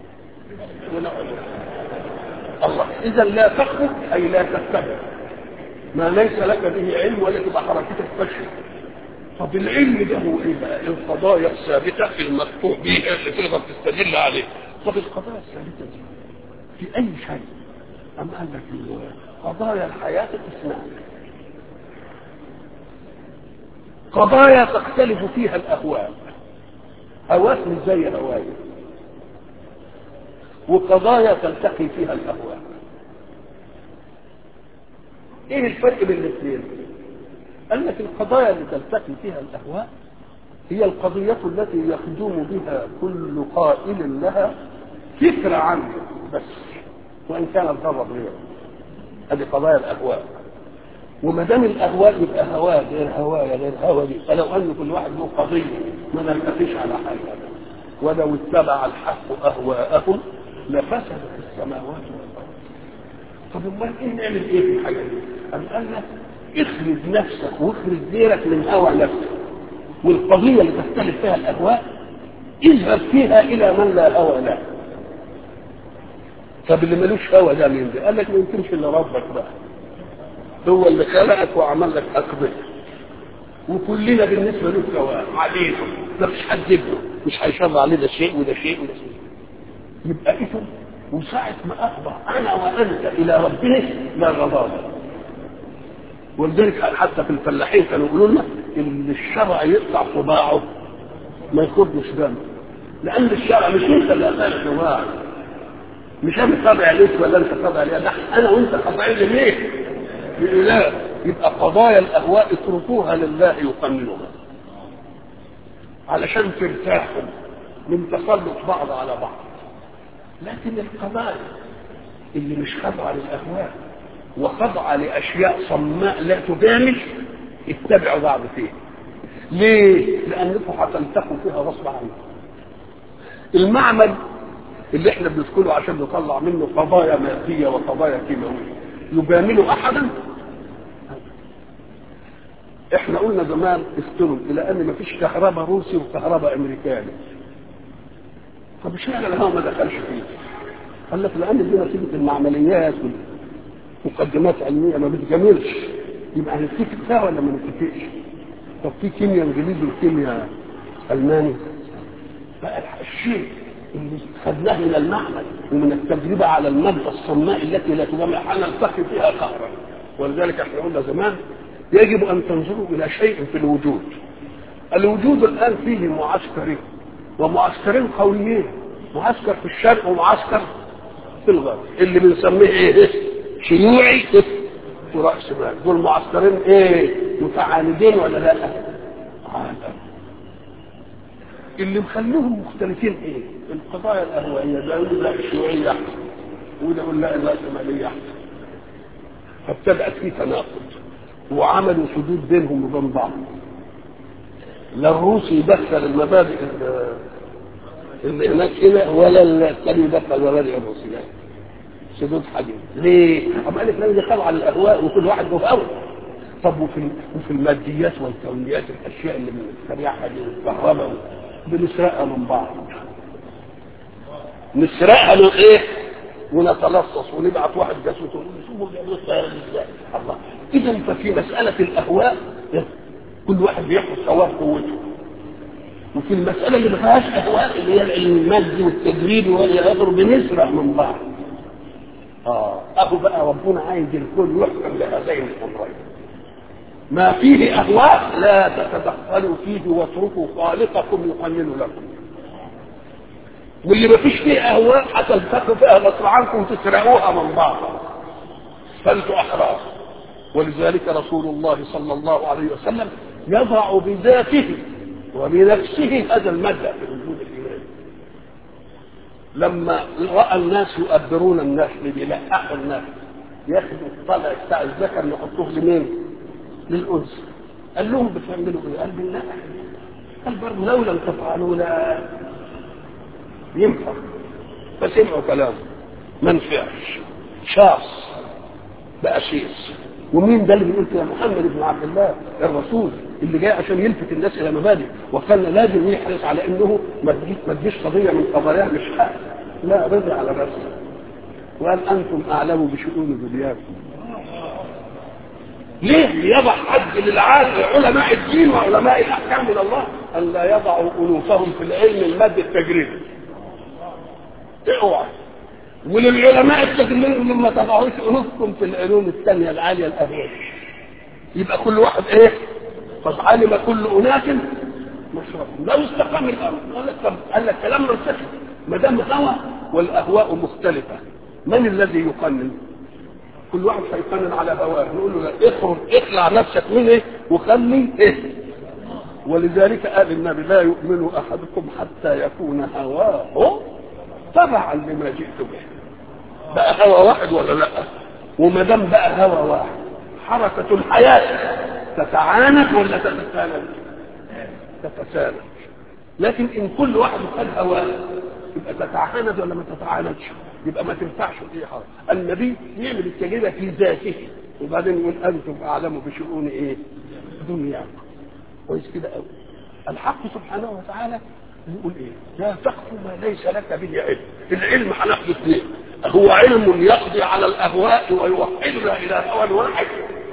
الله اذا لا تخفت اي لا تتبع ما ليس لك به علم ولا تبقى حركتك فشل طب العلم ده هو ايه بقى القضايا الثابته المفتوح بيها اللي تقدر تستدل عليه طب القضايا الثابته دي في اي شيء ام قال لك قضايا الحياه اثنان قضايا تختلف فيها الاهواء هواك مش زي هواي وقضايا تلتقي فيها الاهواء ايه الفرق بين الاثنين قال لك القضايا اللي تلتقي فيها الاهواء هي القضية التي يخدم بها كل قائل لها فكرة عنه بس وإن كانت ضرب غيره هذه قضايا الأهواء وما دام الأهواء يبقى هواء غير هواء غير هواء دي فلو أن كل واحد له قضية ما نلتقيش على حاجة ولو اتبع الحق أهواءهم لفسدت السماوات والأرض طب امال ايه نعمل ايه في الحاجة دي؟ أم قال لك اخرج نفسك واخرج غيرك من هوى نفسك والقضية اللي تختلف فيها الأهواء اذهب فيها إلى من لا هوى له طب اللي ملوش هوى ده مين ده؟ قال لك ما يمكنش إلا ربك بقى هو اللي خلقك وعمل لك أقضية وكلنا بالنسبة له سواء عليه ما فيش حد ابنه مش هيشرع عليه ده شيء وده شيء وده شيء يبقى إذا وساعة ما أفضى أنا وأنت إلى ربنا لا غضاضة ولذلك حتى في الفلاحين كانوا يقولوا لنا ان الشرع يقطع صباعه ما ياخدش دم لان الشرع مش انت اللي قطعت صباعك مش انا طابع عليك ولا انت طابع عليا ده انا وانت قاطعين ليه؟ لا يبقى قضايا الاهواء اتركوها لله يقننها علشان ترتاحوا من تسلط بعض على بعض لكن القضايا اللي مش خاضعه للاهواء وخضع لاشياء صماء لا تجامل اتبعوا بعض فيه ليه لانكم هتلتقوا فيها غصب عنكم المعمل اللي احنا بندخله عشان نطلع منه قضايا ماديه وقضايا كيماويه يجامل احدا احنا قلنا زمان افتنوا الى ان مفيش كهرباء روسي وكهرباء امريكاني طب اشمعنى الهواء ما دخلش فيه قال لك لان دي نتيجه المعمليات مقدمات علميه ما بتجاملش يبقى هنتفق فيها ولا ما نتفقش؟ طب في كيمياء انجليزي وكيمياء الماني بقى الشيء اللي خدناه من المعمل ومن التجربه على الماده الصماء التي لا تجمع هنلتقي فيها قهرا ولذلك احنا قلنا زمان يجب ان تنظروا الى شيء في الوجود الوجود الان فيه معسكرين ومعسكرين قويين معسكر في الشرق ومعسكر في الغرب اللي بنسميه ايه شيوعي ورأس مال دول معسكرين ايه متعاندين ولا لا عادة. اللي مخليهم مختلفين ايه القضايا الاهوائيه ده يقول لا الشيوعيه احسن وده يقول لا الراسماليه احسن فابتدات في تناقض وعملوا سدود بينهم وبين بعض لا الروسي يدخل المبادئ اللي هناك هنا ولا الثاني يدخل المبادئ الروسيه سدود حديد ليه؟ أما قال لك لازم يخضع على الاهواء وكل واحد له هوى طب وفي وفي الماديات والكونيات الاشياء اللي بنستريحها دي والكهرباء بنسرقها من بعض نسرقها من ايه؟ ونتلصص ونبعت واحد جاسوس ونقول شوفوا بيعملوا الطياره دي ازاي الله اذا ففي مساله الاهواء كل واحد بياخد ثواب قوته وفي المساله اللي ما فيهاش اهواء اللي هي العلم المادي والتجريبي والى اخره بنسرق من بعض اه ابو بقى ربنا عايز الكل يحكم بهذين الامرين ما فيه اهواء لا تتدخلوا فيه واتركوا خالقكم يقنن لكم واللي ما فيش فيه اهواء هتلتقوا فيها غصب عنكم وتسرقوها من بعض فانتوا احرار ولذلك رسول الله صلى الله عليه وسلم يضع بذاته وبنفسه هذا المبدا في وجود الايمان لما راى الناس يؤبرون الناس اللي بيلقحوا الناس ياخدوا الطلع بتاع الذكر يحطوه لمين؟ للانثى قال لهم بتعملوا ايه؟ قال بالله قال برضه لو لم تفعلوا لا ينفع فسمعوا كلامه ما نفعش شاص بقى شيص ومين ده اللي بيقول كده محمد بن عبد الله الرسول اللي جاي عشان يلفت الناس الى مبادئ وكان لازم يحرص على انه ما تجيش ما تجيش قضيه من قضاياه مش حق لا رضي على نفسه وقال انتم اعلم بشؤون دنياكم ليه يضع حد للعالم علماء الدين وعلماء الاحكام من الله ان لا يضعوا انوفهم في العلم المادي التجريبي اوعى وللعلماء التجريبيين لما تضعوش انوفكم في العلوم الثانيه العاليه الاهوال يبقى كل واحد ايه قد علم كل اناس مشربهم لو استقام الامر قال لك طب قال لك كلام منطقي ما دام هوى والاهواء مختلفه من الذي يقنن؟ كل واحد هيقنن على هواه نقول له لا اخرج اخلع نفسك من ايه وخلي ايه ولذلك قال النبي لا يؤمن احدكم حتى يكون هواه تبعا لما جئت به بقى هوى واحد ولا لا وما دام بقى هوى واحد حركة الحياة تتعاند ولا تتساند تتساند لكن ان كل واحد خد هواه يبقى تتعاند ولا ما تتعاندش يبقى ما تنفعش في حركة النبي يعمل التجربة في ذاته وبعدين يقول انتم اعلموا بشؤون ايه دنياكم كويس كده قوي الحق سبحانه وتعالى يقول ايه لا تقف ما ليس لك به علم العلم هناخده اثنين هو علم يقضي على الاهواء ويوحدنا الى هوى واحد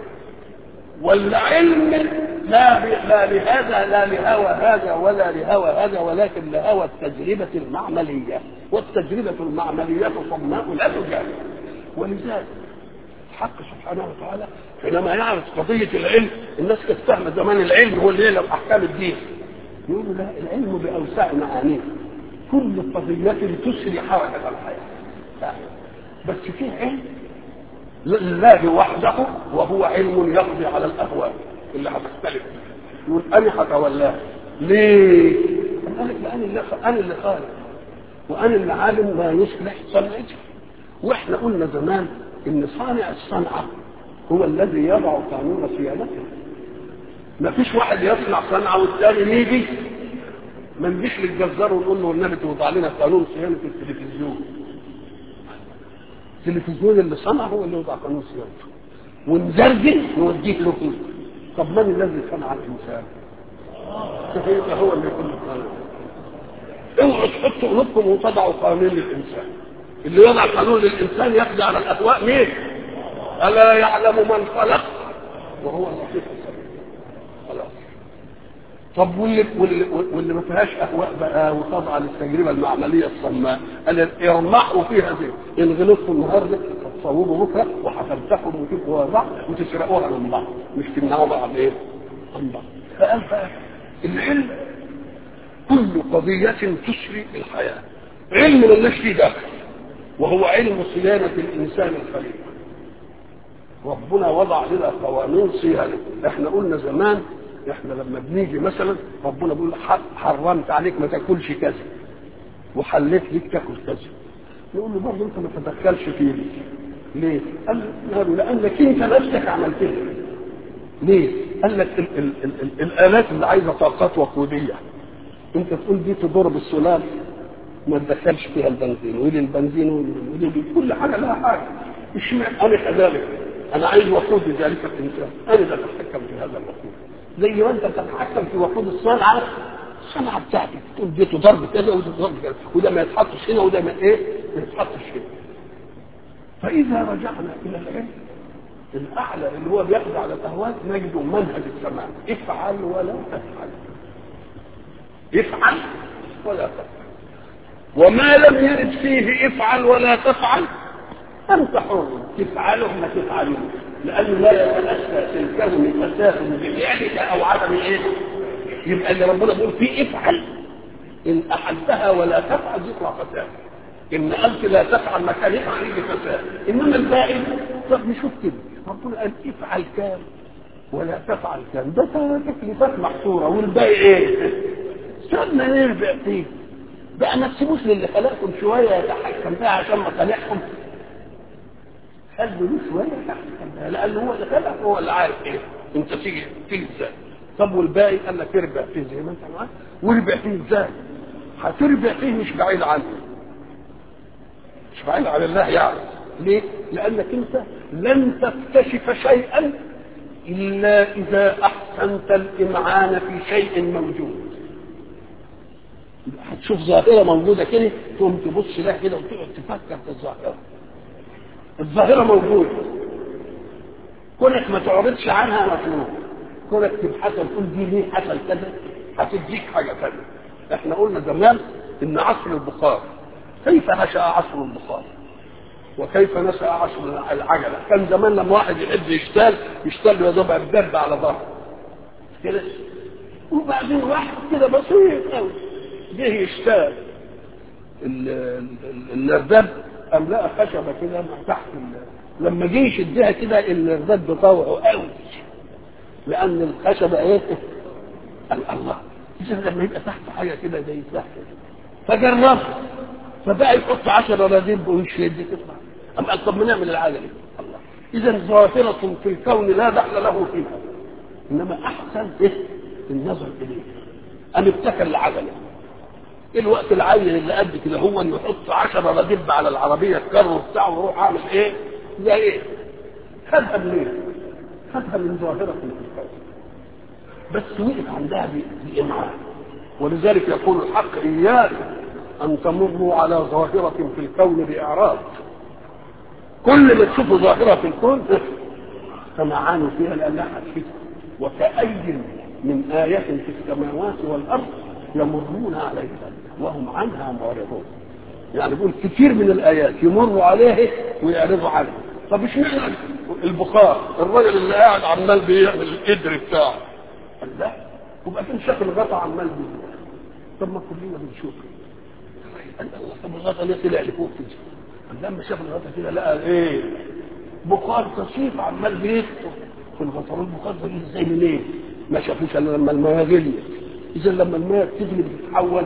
والعلم لا لا لهذا لا لهوى هذا ولا لهوى هذا ولكن لهوى التجربة المعملية والتجربة المعملية صماء لا تجارب ولذلك الحق سبحانه وتعالى حينما يعرض قضية العلم الناس كانت فاهمة زمان العلم هو اللي يعلم أحكام الدين يقولوا لا العلم بأوسع معانيه كل قضية تسري حركة الحياة لا. بس في علم لله وحده وهو علم يقضي على الأهواء اللي هتختلف يقول أنا هتولاه ليه؟ قال لك لأن اللي أنا اللي خالق وأنا اللي عالم ما يصلح صنعتي واحنا قلنا زمان ان صانع الصنعة هو الذي يضع قانون صيانته ما فيش واحد يصنع صنعة والثاني يجي ما نجيش للجزار ونقول له النبي توضع لنا قانون صيانة التلفزيون التلفزيون اللي صنع هو اللي يوضع قانون صيانته ونزرجل نوديه له فيه طب من الذي صنع الانسان؟ فيبقى هو اللي يكون القانون اوعوا تحطوا قلوبكم وتضعوا قانون للانسان اللي يضع قانون للانسان يقضي على الاهواء مين؟ الا يعلم من خلق وهو اللطيف الخبير خلاص طب واللي واللي, واللي ما فيهاش اهواء بقى وخاضعه للتجربه المعمليه الصماء قال ارمحوا فيها زي ان غلطتوا النهارده هتصوبوا بكره وهتمسكوا وتبقوا بعض وتسرقوها من بعض مش تمنعوا بعض ايه؟ عن بعض فقال بقى العلم كل قضية تسري الحياة علم ملناش فيه داخل وهو علم صيانة الإنسان الخليل ربنا وضع لنا قوانين صيانة احنا قلنا زمان احنا لما بنيجي مثلا ربنا بيقول حرمت عليك ما تاكلش كذا وحليت ليك تاكل كذا نقول له برضه انت ما تتدخلش فيه ليه؟ قال له لانك انت نفسك عملت كده ليه؟ قال لك ال ال ال ال الالات اللي عايزه طاقات وقوديه انت تقول دي تضر بالسلال ما تدخلش فيها البنزين ولي البنزين ولي كل حاجه لها حاجه اشمعنى انا كذلك انا عايز وقود ذلك الانسان انا اللي اتحكم في هذا الوقود زي ما انت تتحكم في وقود الصنعه الصنعه بتاعتك تقول دي تضرب كذا ودي تضرب كذا وده ما يتحطش هنا وده ما ايه ما يتحطش هنا فاذا رجعنا الى العلم الاعلى اللي هو بياخد على الاهواء نجد منهج السماء افعل ولا تفعل افعل ولا تفعل وما لم يرد فيه افعل ولا تفعل انت حر تفعله ما تفعله لانه لا يتناسى في الكون فساد بفعلك او عدم ايه يبقى اللي ربنا بيقول فيه افعل ان احلتها ولا تفعل يطلع فساد ان قلت لا تفعل مكان يفعل يجي فساد انما الباقي طب نشوف كده ربنا قال افعل كام ولا تفعل كام ده تكليفات محصوره والباقي ايه استنى نرجع فيه بقى ما تسيبوش للي خلقكم شويه يتحكم فيها عشان ما خلقكم خلوا له شويه يتحكم فيها لان هو اللي خلق هو اللي عارف ايه انت تيجي تيجي ازاي طب والباقي قال لك ارجع فيه زي ما انت معاك وارجع فيه ازاي هترجع فيه مش بعيد عنه مش بعيد عن الله يعني ليه؟ لأنك أنت لن تكتشف شيئا إلا إذا أحسنت الإمعان في شيء موجود هتشوف ظاهرة موجودة كده تقوم تبص لها كده وتقعد تفكر في الظاهرة الظاهرة موجودة كونك ما تعرضش عنها مطلوب كونك تبحث وتقول دي ليه حصل كذا هتديك حاجة ثانية احنا قلنا زمان ان عصر البخار كيف نشأ عصر البخار وكيف نشأ عصر العجلة كان زمان لما واحد يحب يشتال يشتال يضرب الدب على ظهره كده وبعدين واحد كده بسيط قوي جه يشتال النرداب قام لقى خشبه كده تحت لما جه يشدها كده النرداب بطوعه قوي لان الخشبه ايه قال الله اذا لما يبقى تحت حاجه كده زي تحت فجرب فبقى يحط 10 راديب ويشد تطلع أم قال طب ما نعمل العجله الله اذا ظاهره في الكون لا دخل له فيها انما احسن ايه النظر اليه ام ابتكر العجله ايه الوقت العيل اللي قد كده هو اللي يحط 10 راديب على العربيه الكر بتاعه ويروح عامل ايه زي ايه خدها منين خدها من ظاهره في الكون بس وقف عندها بإمعان ولذلك يقول الحق إياك أن تمروا على ظاهرة في الكون بإعراض كل ما تشوفوا ظاهرة في الكون تمعانوا فيها لأنها حدثت وكأي من آية في السماوات والأرض يمرون عليها وهم عنها معرضون يعني بيقول كثير من الآيات يمروا عليه ويعرضوا عنها طب اشمعنى البخار الراجل اللي قاعد عمال بيعمل القدر بتاعه قال لا وبقى كان شاف الغطا عمال بيه طب ما كلنا بنشوف قال الله طب الغطا ليه طلع لفوق كده قال لما شاف الغطا كده لقى ايه بخار كثيف عمال بيكتب في الغطا البخار ده جه ازاي منين ما شافوش الا لما الماء غليت اذا لما الماء بتغلي بتتحول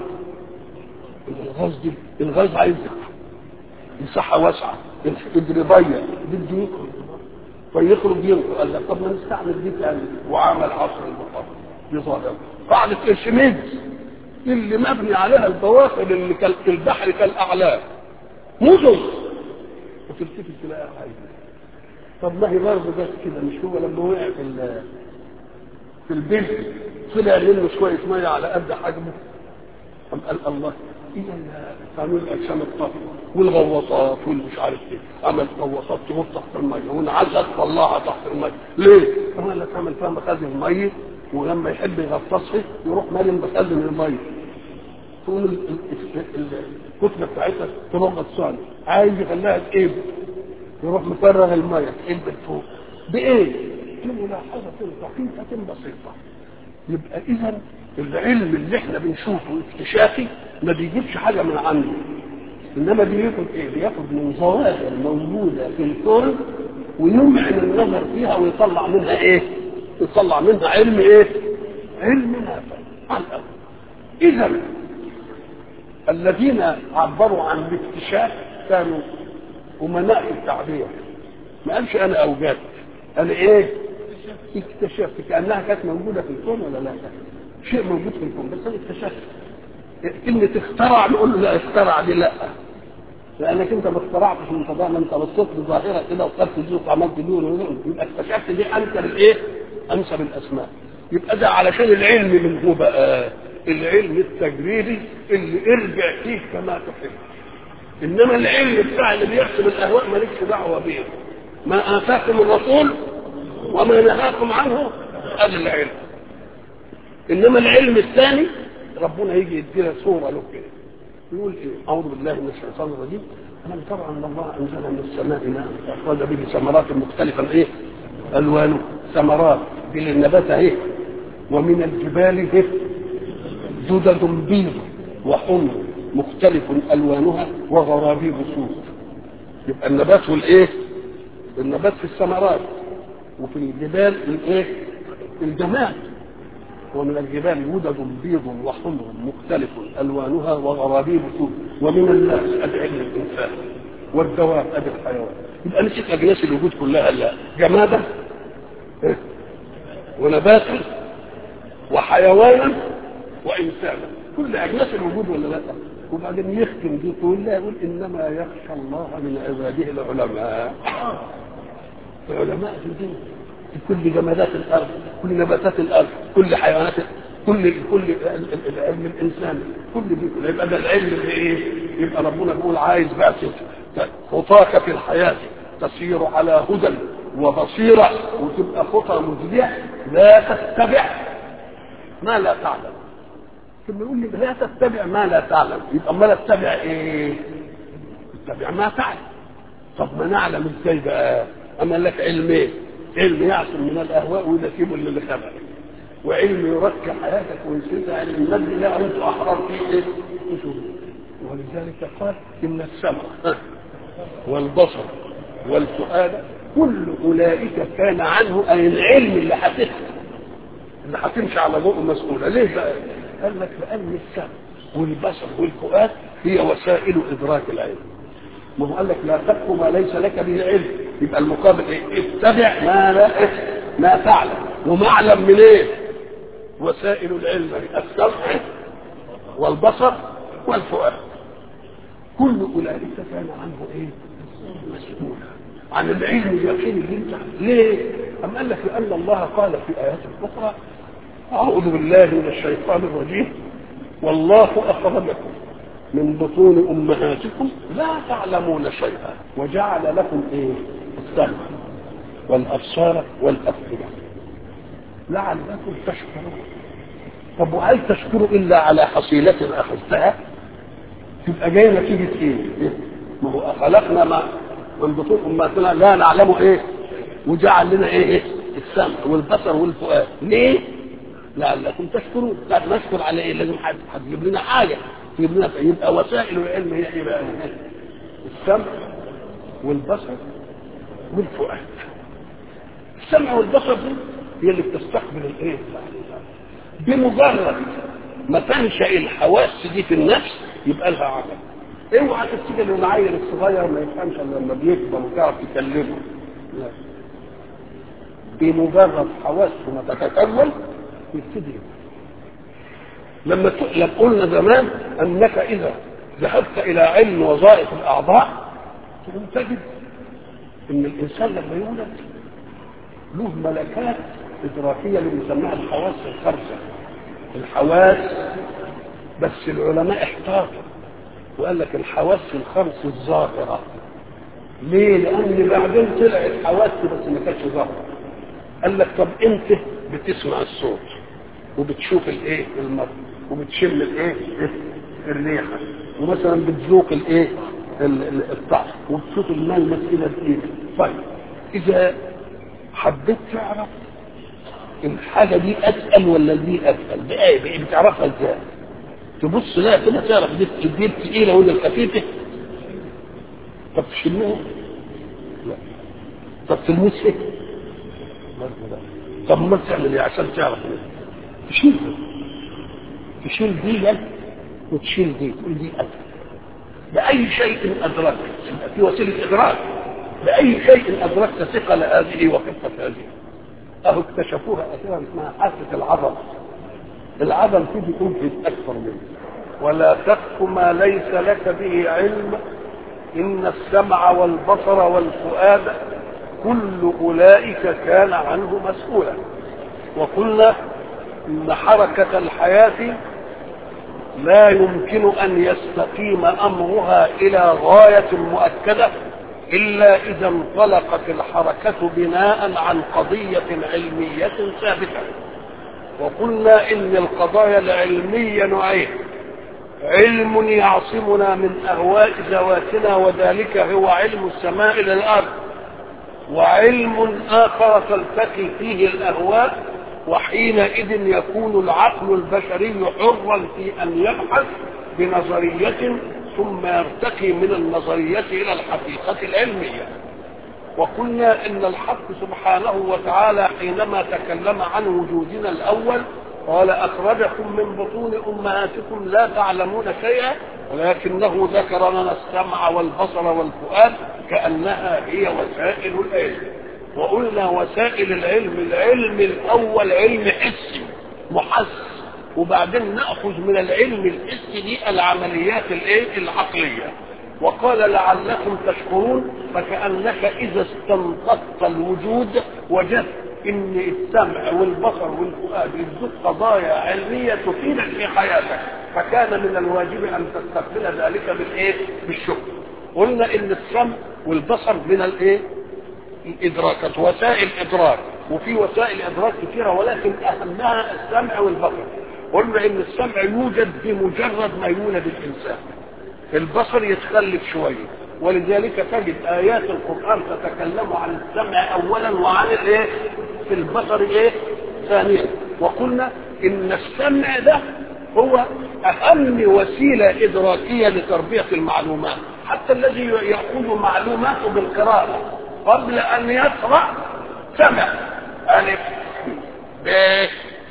الغاز دي الغاز عايز مساحه واسعه القدر ضيق بده يخرج فيخرج ينقل قال لك طب ما نستعمل دي تاني وعمل عصر البخار دي ظاهره قاعده ارشميدس اللي مبني عليها البواخر اللي في البحر كالاعلام مدن وتلتفت تلاقيها حاجه طب ما هي برضه بس كده مش هو لما وقع في في البنت طلع منه شويه ميه على قد حجمه قام قال الله اذا قانون الاجسام الطاقه والغواصات والمش عارف ايه عمل غواصات تغوص تحت الميه وانعزت طلعها تحت الميه ليه؟ كمان لك عمل فيها مخازن الميه ولما يحب يغطسها يروح مالي مخازن الميه تقوم الكتله بتاعتها تروح غطسانه عايز يخليها تقيب يروح مفرغ الميه تقيب فوق بايه؟ بملاحظه دقيقه بسيطه يبقى اذا العلم اللي احنا بنشوفه اكتشافي ما بيجيبش حاجه من عنده انما بياخد ايه بياخد من ظواهر موجوده في الكون ويمعن النظر فيها ويطلع منها ايه يطلع منها علم ايه علم نافع على الأول اذا الذين عبروا عن الاكتشاف كانوا امناء في التعبير ما قالش انا اوجدت قال ايه اكتشفت كانها كانت موجوده في الكون ولا لا شيء موجود في الكون بس انا اكتشفت كلمة اخترع نقول له لا اخترع دي لا لانك انت ما اخترعتش من فضاء ما انت بصيت بظاهره كده وخدت دي وعملت دي يبقى اكتشفت دي انسب الايه؟ انسب الاسماء يبقى ده علشان العلم من هو بقى العلم التجريبي اللي ارجع فيه كما تحب انما العلم بتاع اللي بيحسب الاهواء مالكش دعوه بيه ما اتاكم الرسول وما نهاكم عنه هذا العلم انما العلم الثاني ربنا يجي يدينا صوره له كده يقول ايه اعوذ بالله من الشيطان الرجيم الم ترى ان الله انزل من السماء ماء فاخرج به ثمرات مختلفا ايه الوانه ثمرات دي للنبات اهي ومن الجبال ايه جدد بيض وحمر مختلف الوانها وغرابيب سود يبقى النبات والايه النبات في الثمرات وفي الجبال الايه الجماد ومن الجبال جدد بيض وحمر مختلف الوانها وغرابيب سود ومن الناس ادعي الانسان والدواب ادعي الحيوان يبقى نسيت اجناس الوجود كلها لا جمادا ونباتا وحيوانا وانسانا كل اجناس الوجود ولا لا وبعدين يختم دي تقول لا يقول انما يخشى الله من عباده العلماء العلماء في الدين في كل جمادات الارض كل نباتات الارض كل حيوانات كل كل العلم الانساني كل دي يبقى ده العلم اللي ايه يبقى ربنا بيقول عايز بقى خطاك في الحياه تسير على هدى وبصيره وتبقى خطى مجديه لا تتبع ما لا تعلم ثم يقول لي لا تتبع ما لا تعلم يبقى ما لا تتبع ايه تتبع ما تعلم طب ما نعلم ازاي بقى اما لك علم ايه علم يعصم من الاهواء وينسبه للي خبر وعلم يركب حياتك ويسيرها علم المجد لا انت احرر فيه ايه ولذلك قال ان السمع والبصر والفؤاد كل اولئك كان عنه اي العلم اللي حسسه اللي هتمشي على ضوء مسؤولة ليه بقى؟ قال لك لأن السمع والبصر والفؤاد هي وسائل إدراك العلم ما هو قال لك لا تقف ما ليس لك به علم يبقى المقابل ايه؟ اتبع ما لا إيه؟ ما تعلم ومعلم من ايه؟ وسائل العلم السمع والبصر والفؤاد كل اولئك كان عنه ايه؟ مسؤولا عن العلم اليقين اللي انت ليه؟ أم قال لك لأن الله قال في آيات أخرى أعوذ بالله من الشيطان الرجيم والله أخرجكم من بطون أمهاتكم لا تعلمون شيئا وجعل لكم إيه؟ السمع والأبصار والأفئدة لعلكم تشكرون طب وهل تشكروا إلا على حصيلة أخذتها؟ تبقى جاية نتيجة إيه؟ ما هو خلقنا ما من بطون أمهاتنا لا نعلم إيه؟ وجعل لنا إيه؟ السمع والبصر والفؤاد ليه؟ لعلكم تشكرون لا نشكر على ايه لازم حد هتجيب لنا حاجه تجيب لنا يبقى وسائل العلم هي ايه بقى السمع والبصر والفؤاد السمع والبصر دي هي اللي بتستقبل الايه بمجرد ما تنشا الحواس دي في النفس يبقى لها عقل اوعى تفتكر ان العيل الصغير ما يفهمش الا لما بيكبر وتعرف تكلمه لا بمجرد حواسه ما تتكلم يبتدي لما لما قلنا زمان انك اذا ذهبت الى علم وظائف الاعضاء تقوم تجد ان الانسان لما يولد له ملكات ادراكيه اللي بنسميها الحواس الخمسه الحواس بس العلماء احتاطوا وقال لك الحواس الخمس الظاهره ليه؟ لان بعدين طلعت حواس بس ما كانتش ظاهره قال لك طب انت بتسمع الصوت وبتشوف الايه المرء وبتشم الايه الريحه ومثلا بتذوق الايه الطعم وبتشوف الملمس كده بايدك طيب اذا حبيت تعرف الحاجه دي اتقل ولا دي اتقل بايه بايه بتعرفها ازاي تبص لها كده تعرف دي دي الثقيله ولا الخفيفه طب تشمها لا طب تلمسها طب ما تعمل ايه عشان تعرف ايه تشيل تشيل دي وتشيل دي تقول دي أدرك بأي شيء أدركت في وسيلة إدراك بأي شيء أدركت ثقل هذه وخفة هذه أهو اكتشفوها أخيرا اسمها حاسة العظم العظم فيه تنفذ أكثر منه ولا تقف ما ليس لك به علم إن السمع والبصر والفؤاد كل أولئك كان عنه مسؤولا وقلنا إن حركة الحياة لا يمكن أن يستقيم أمرها إلى غاية مؤكدة إلا إذا انطلقت الحركة بناء عن قضية علمية ثابتة وقلنا إن القضايا العلمية نوعين علم يعصمنا من أهواء ذواتنا وذلك هو علم السماء للأرض وعلم آخر تلتقي فيه الأهواء وحينئذ يكون العقل البشري حرا في أن يبحث بنظرية ثم يرتقي من النظرية إلى الحقيقة العلمية وقلنا إن الحق سبحانه وتعالى حينما تكلم عن وجودنا الأول قال أخرجكم من بطون أمهاتكم لا تعلمون شيئا ولكنه ذكر لنا السمع والبصر والفؤاد كأنها هي وسائل العلم وقلنا وسائل العلم العلم الأول علم حسي محس وبعدين نأخذ من العلم الحسي دي العمليات الايه العقلية وقال لعلكم تشكرون فكأنك إذا استنطقت الوجود وجدت ان السمع والبصر والفؤاد يدوك قضايا علميه تفيدك في حياتك فكان من الواجب ان تستقبل ذلك بالايه؟ بالشكر. قلنا ان السمع والبصر من الايه؟ الادراكات وسائل ادراك وفي وسائل ادراك كثيره ولكن اهمها السمع والبصر. قلنا ان السمع يوجد بمجرد ما يولد الانسان. البصر يتخلف شويه ولذلك تجد ايات القران تتكلم عن السمع اولا وعن الايه في البصر ايه ثانيا وقلنا ان السمع ده هو اهم وسيله ادراكيه لتربيه المعلومات حتى الذي ياخذ معلوماته بالقراءه قبل ان يقرا سمع الف ب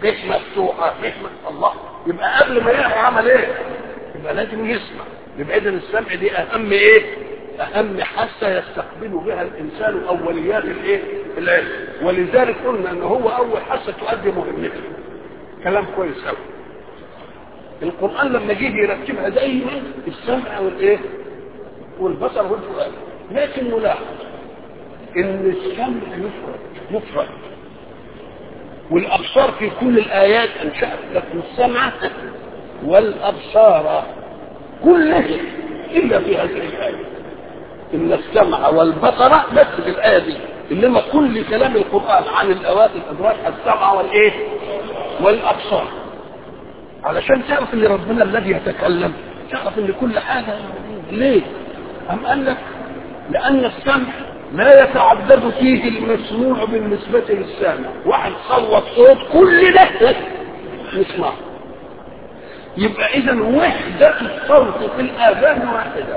فيه مفتوحه فيه الله يبقى قبل ما يقرا عمل ايه؟ يبقى لازم يسمع يبقى اذا السمع دي اهم ايه؟ اهم حاسه يستقبل بها الانسان اوليات الايه؟ العلم ولذلك قلنا ان هو اول حاسه تؤدي مهمته كلام كويس قوي القران لما جه يرتبها دايما السمع والايه؟ والبصر والفؤاد لكن نلاحظ ان السمع يفرد مفرد والابصار في كل الايات انشات لكم السمع والابصار كلها الا في هذه الايه ان السمع والبصر بس في الايه دي انما كل كلام القران عن الاوات الادراك السمع والايه والابصار علشان تعرف ان ربنا الذي يتكلم تعرف ان كل حاجه ليه ام قال لك لان السمع لا يتعدد فيه المسموع بالنسبة للسامع واحد صوت صوت كل ده نسمعه يبقى اذا وحدة الصوت في الاذان واحدة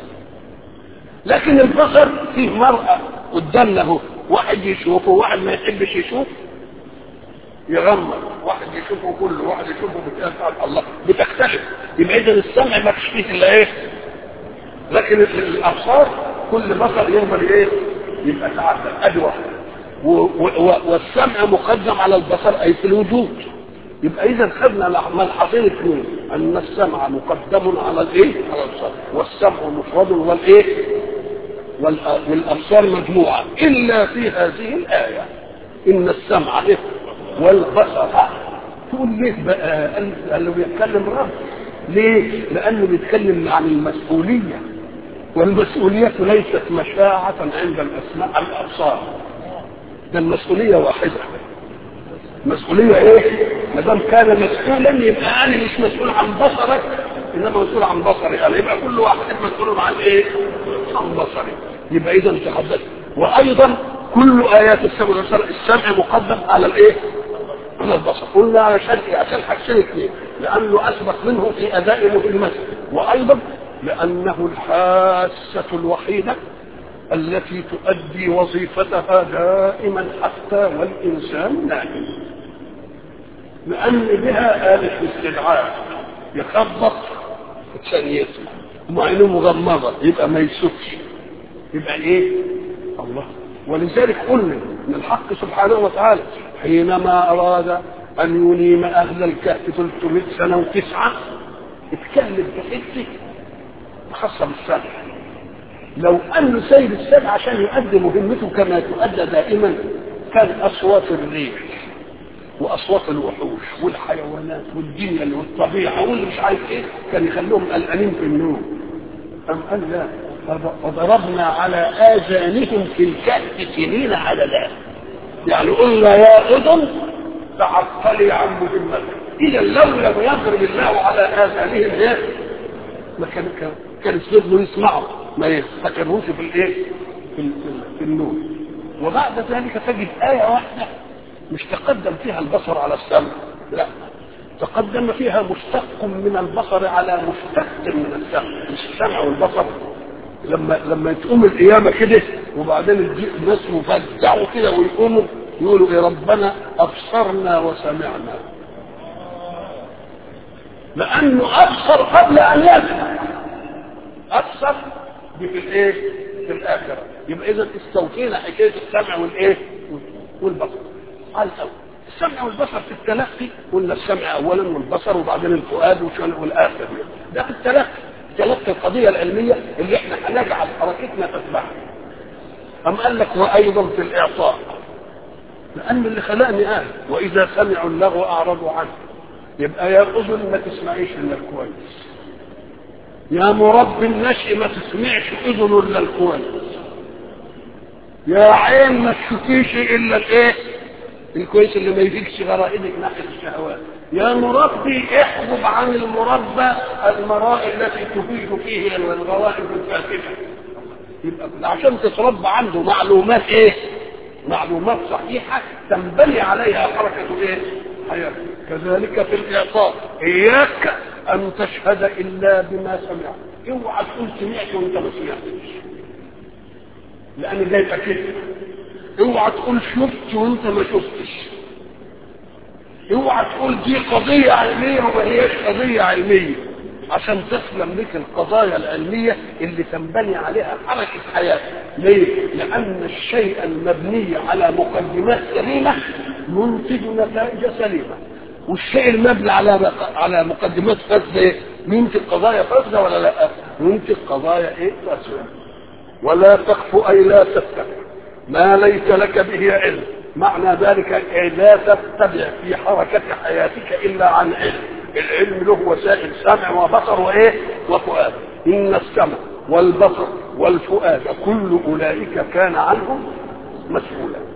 لكن البصر فيه مرأة قدامنا اهو واحد يشوفه واحد ما يحبش يشوف يغمض واحد يشوفه كله واحد يشوفه بتفعل الله بتختلف يبقى اذا السمع ما فيش فيه الا ايه لكن الابصار كل بصر يقدر ايه يبقى تعدد ادي واحده والسمع مقدم على البصر اي في الوجود يبقى اذا خدنا ملحظين اثنين ان السمع مقدم على الايه على البصر والسمع مفرد والايه والابصار مجموعه الا في هذه الايه ان السمع والبصر تقول ليه بقى اللي بيتكلم رب ليه لانه بيتكلم عن المسؤوليه والمسؤولية ليست مشاعة عند الأسماء الأبصار ده المسؤولية واحدة مسؤولية ايه؟ ما دام كان مسؤولا يبقى أنا مش مسؤول عن بصرك إنما مسؤول عن بصري أنا يبقى كل واحد مسؤول عن إيه؟ عن بصري يبقى إذا تحدث وأيضا كل آيات السمع والبصر السمع مقدم على الإيه؟ على البصر قلنا عشان عشان حاجتين اثنين لأنه أسبق منه في أداء مهمته وأيضا لأنه الحاسة الوحيدة التي تؤدي وظيفتها دائما حتى والإنسان نائم لأن بها آلة الاستدعاء يخبط عشان يسمع ومع انه مغمضة يبقى ما يشوفش يبقى ايه الله ولذلك قلنا ان الحق سبحانه وتعالى حينما اراد ان ينيم اهل الكهف 300 سنه وتسعه اتكلم في حته خاصه بالسبع لو ان سيد السبع عشان يؤدي مهمته كما تؤدى دائما كان اصوات الريح واصوات الوحوش والحيوانات والدنيا والطبيعه واللي مش عارف ايه كان يخليهم قلقانين في النوم ام قال لا وضربنا على اذانهم في الكهف سنين عددا يعني قلنا يا اذن تعطلي عن مهمتك اذا لو لم يضرب الله على اذانهم ايه ما كان كان يفضلوا يسمعوا ما يفتكروش في الايه في, في النوم وبعد ذلك تجد ايه واحده مش تقدم فيها البصر على السمع لا تقدم فيها مشتق من البصر على مشتق من السمع مش السمع والبصر لما لما تقوم القيامة كده وبعدين الناس مفزعوا كده ويقوموا يقولوا يا ربنا أبصرنا وسمعنا لأنه أبصر قبل أن يسمع أبصر في الإيه؟ في الآخرة يبقى إذا استوفينا حكاية السمع والإيه؟ والبصر على الأول السمع والبصر في التلقي قلنا السمع أولا والبصر وبعدين الفؤاد والآخر ده في التلقي تلقي القضية العلمية اللي احنا هنجعل حركتنا تتبعها أم قال لك وأيضا في الإعطاء لأن اللي خلقني قال وإذا سمعوا اللغو أعرضوا عنه يبقى يا أذن ما تسمعيش إلا الكويس يا مربي النشء ما تسمعش أذن إلا الكويس يا عين ما تشوفيش إلا الإيه الكويس اللي ما يفيكش غرائزك ناحية الشهوات يا مربي احجب عن المربى المرائي التي تفيد فيه الغرائز الفاسده يبقى عشان تتربى عنده معلومات ايه معلومات صحيحه تنبني عليها حركه ايه حياه كذلك في الاعطاء اياك ان تشهد الا بما سمعت اوعى تقول سمعت وانت ما سمعتش لان ده يبقى كده اوعى تقول شفت وانت ما شفتش اوعى تقول دي قضيه علميه وما هيش قضيه علميه عشان تسلم لك القضايا العلمية اللي تنبني عليها حركة حياتك ليه؟ لأن الشيء المبني على مقدمات سليمة منتج نتائج سليمة والشيء المبني على على مقدمات فاسدة ينتج قضايا فاسدة ولا لا؟ ينتج قضايا ايه؟ فاسدة ولا تخف أي لا تتبع ما ليس لك به علم معنى ذلك أي لا تتبع في حركة حياتك إلا عن علم العلم له وسائل سمع وبصر وايه وفؤاد ان السمع والبصر والفؤاد كل اولئك كان عنهم مسؤولا